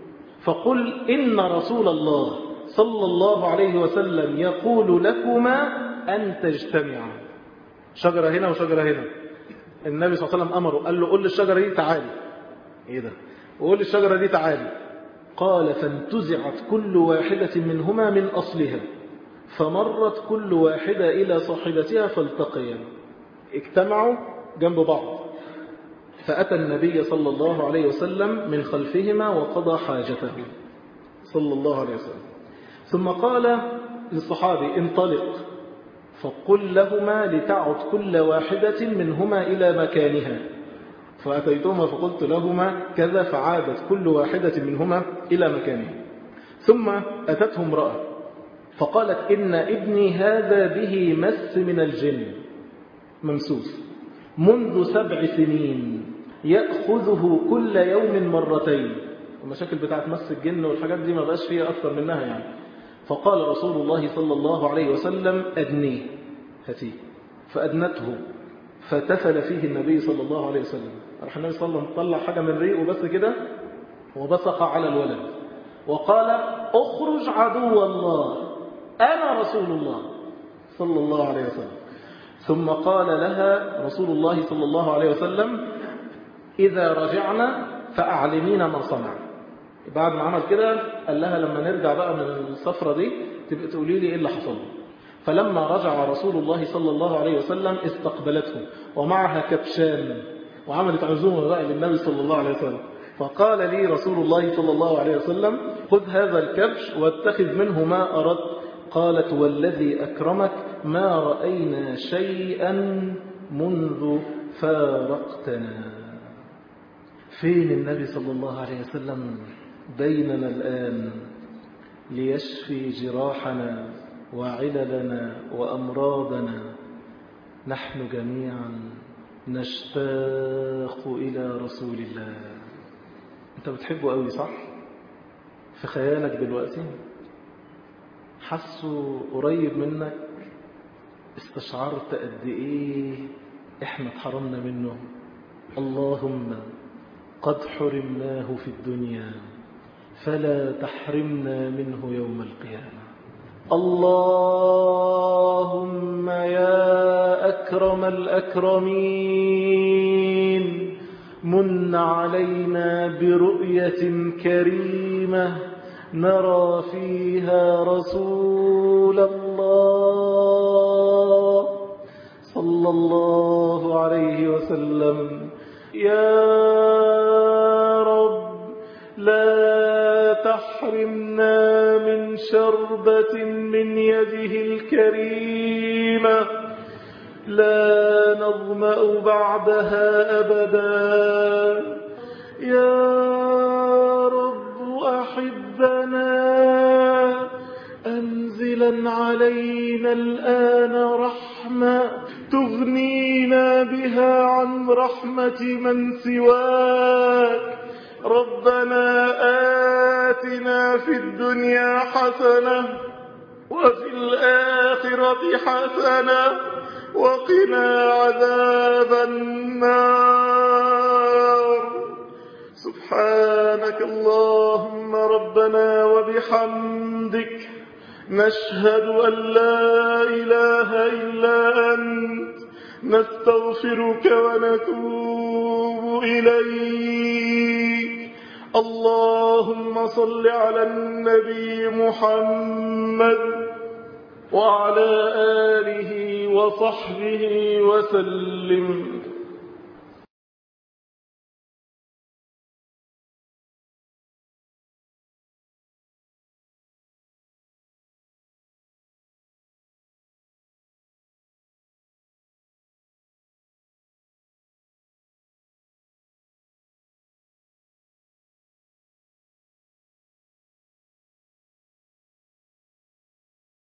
فقل إن رسول الله صلى الله عليه وسلم يقول لكما أن تجتمعا شجرة هنا وشجرة هنا النبي صلى الله عليه وسلم أمره قال له قل للشجرة دي تعالي إيه ده وقل للشجرة دي تعالي قال فانتزعت كل واحدة منهما من أصلها فمرت كل واحدة إلى صاحبتها فالتقيا اجتمعوا جنب بعض فأتى النبي صلى الله عليه وسلم من خلفهما وقضى حاجته صلى الله عليه وسلم ثم قال للصحابي انطلق فقل لهما لتعد كل واحدة منهما إلى مكانها فأتيتهما فقلت لهما كذا فعادت كل واحدة منهما إلى مكانها ثم أتته امرأة فقالت إن ابني هذا به مس من الجن ممسوس منذ سبع سنين يأخذه كل يوم مرتين المشاكل بتاعت مس الجن والحاجات دي ما بقاش فيها أكثر منها يعني فقال رسول الله صلى الله عليه وسلم أدنيه هاتيه فأدنته فتفل فيه النبي صلى الله عليه وسلم راح النبي صلى الله عليه وسلم طلع حاجة من ريقه بس كده وبصق على الولد وقال اخرج عدو الله أنا رسول الله صلى الله عليه وسلم ثم قال لها رسول الله صلى الله عليه وسلم إذا رجعنا فأعلمينا ما صنع بعد ما عمل كده قال لها لما نرجع بقى من السفرة دي تبقى تقولي لي إيه اللي حصل فلما رجع رسول الله صلى الله عليه وسلم استقبلته ومعها كبشان وعملت عزومة بقى للنبي صلى الله عليه وسلم فقال لي رسول الله صلى الله عليه وسلم خذ هذا الكبش واتخذ منه ما أردت قالت والذي أكرمك ما رأينا شيئا منذ فارقتنا فين النبي صلى الله عليه وسلم بيننا الآن ليشفي جراحنا وعللنا وأمراضنا نحن جميعا نشتاق إلى رسول الله أنت بتحبه قوي صح؟ في خيالك دلوقتي حسه قريب منك استشعرت قد إيه إحنا اتحرمنا منه اللهم قد حرمناه في الدنيا فلا تحرمنا منه يوم القيامة اللهم يا أكرم الأكرمين من علينا برؤية كريمة نرى فيها رسول الله صلى الله عليه وسلم يا رب لا تحرمنا من شربة من يده الكريمة لا نظمأ بعدها أبدا يا رب أحبنا أنزلا علينا الآن رحمة تغنينا بها عن رحمة من سواك ربنا آتنا في الدنيا حسنة وفي الآخرة حسنة وقنا عذاب النار سبحانك اللهم ربنا وبحمدك نشهد أن لا إله إلا أنت نستغفرك ونتوب إليك اللهم صل على النبي محمد وعلى آله وصحبه وسلم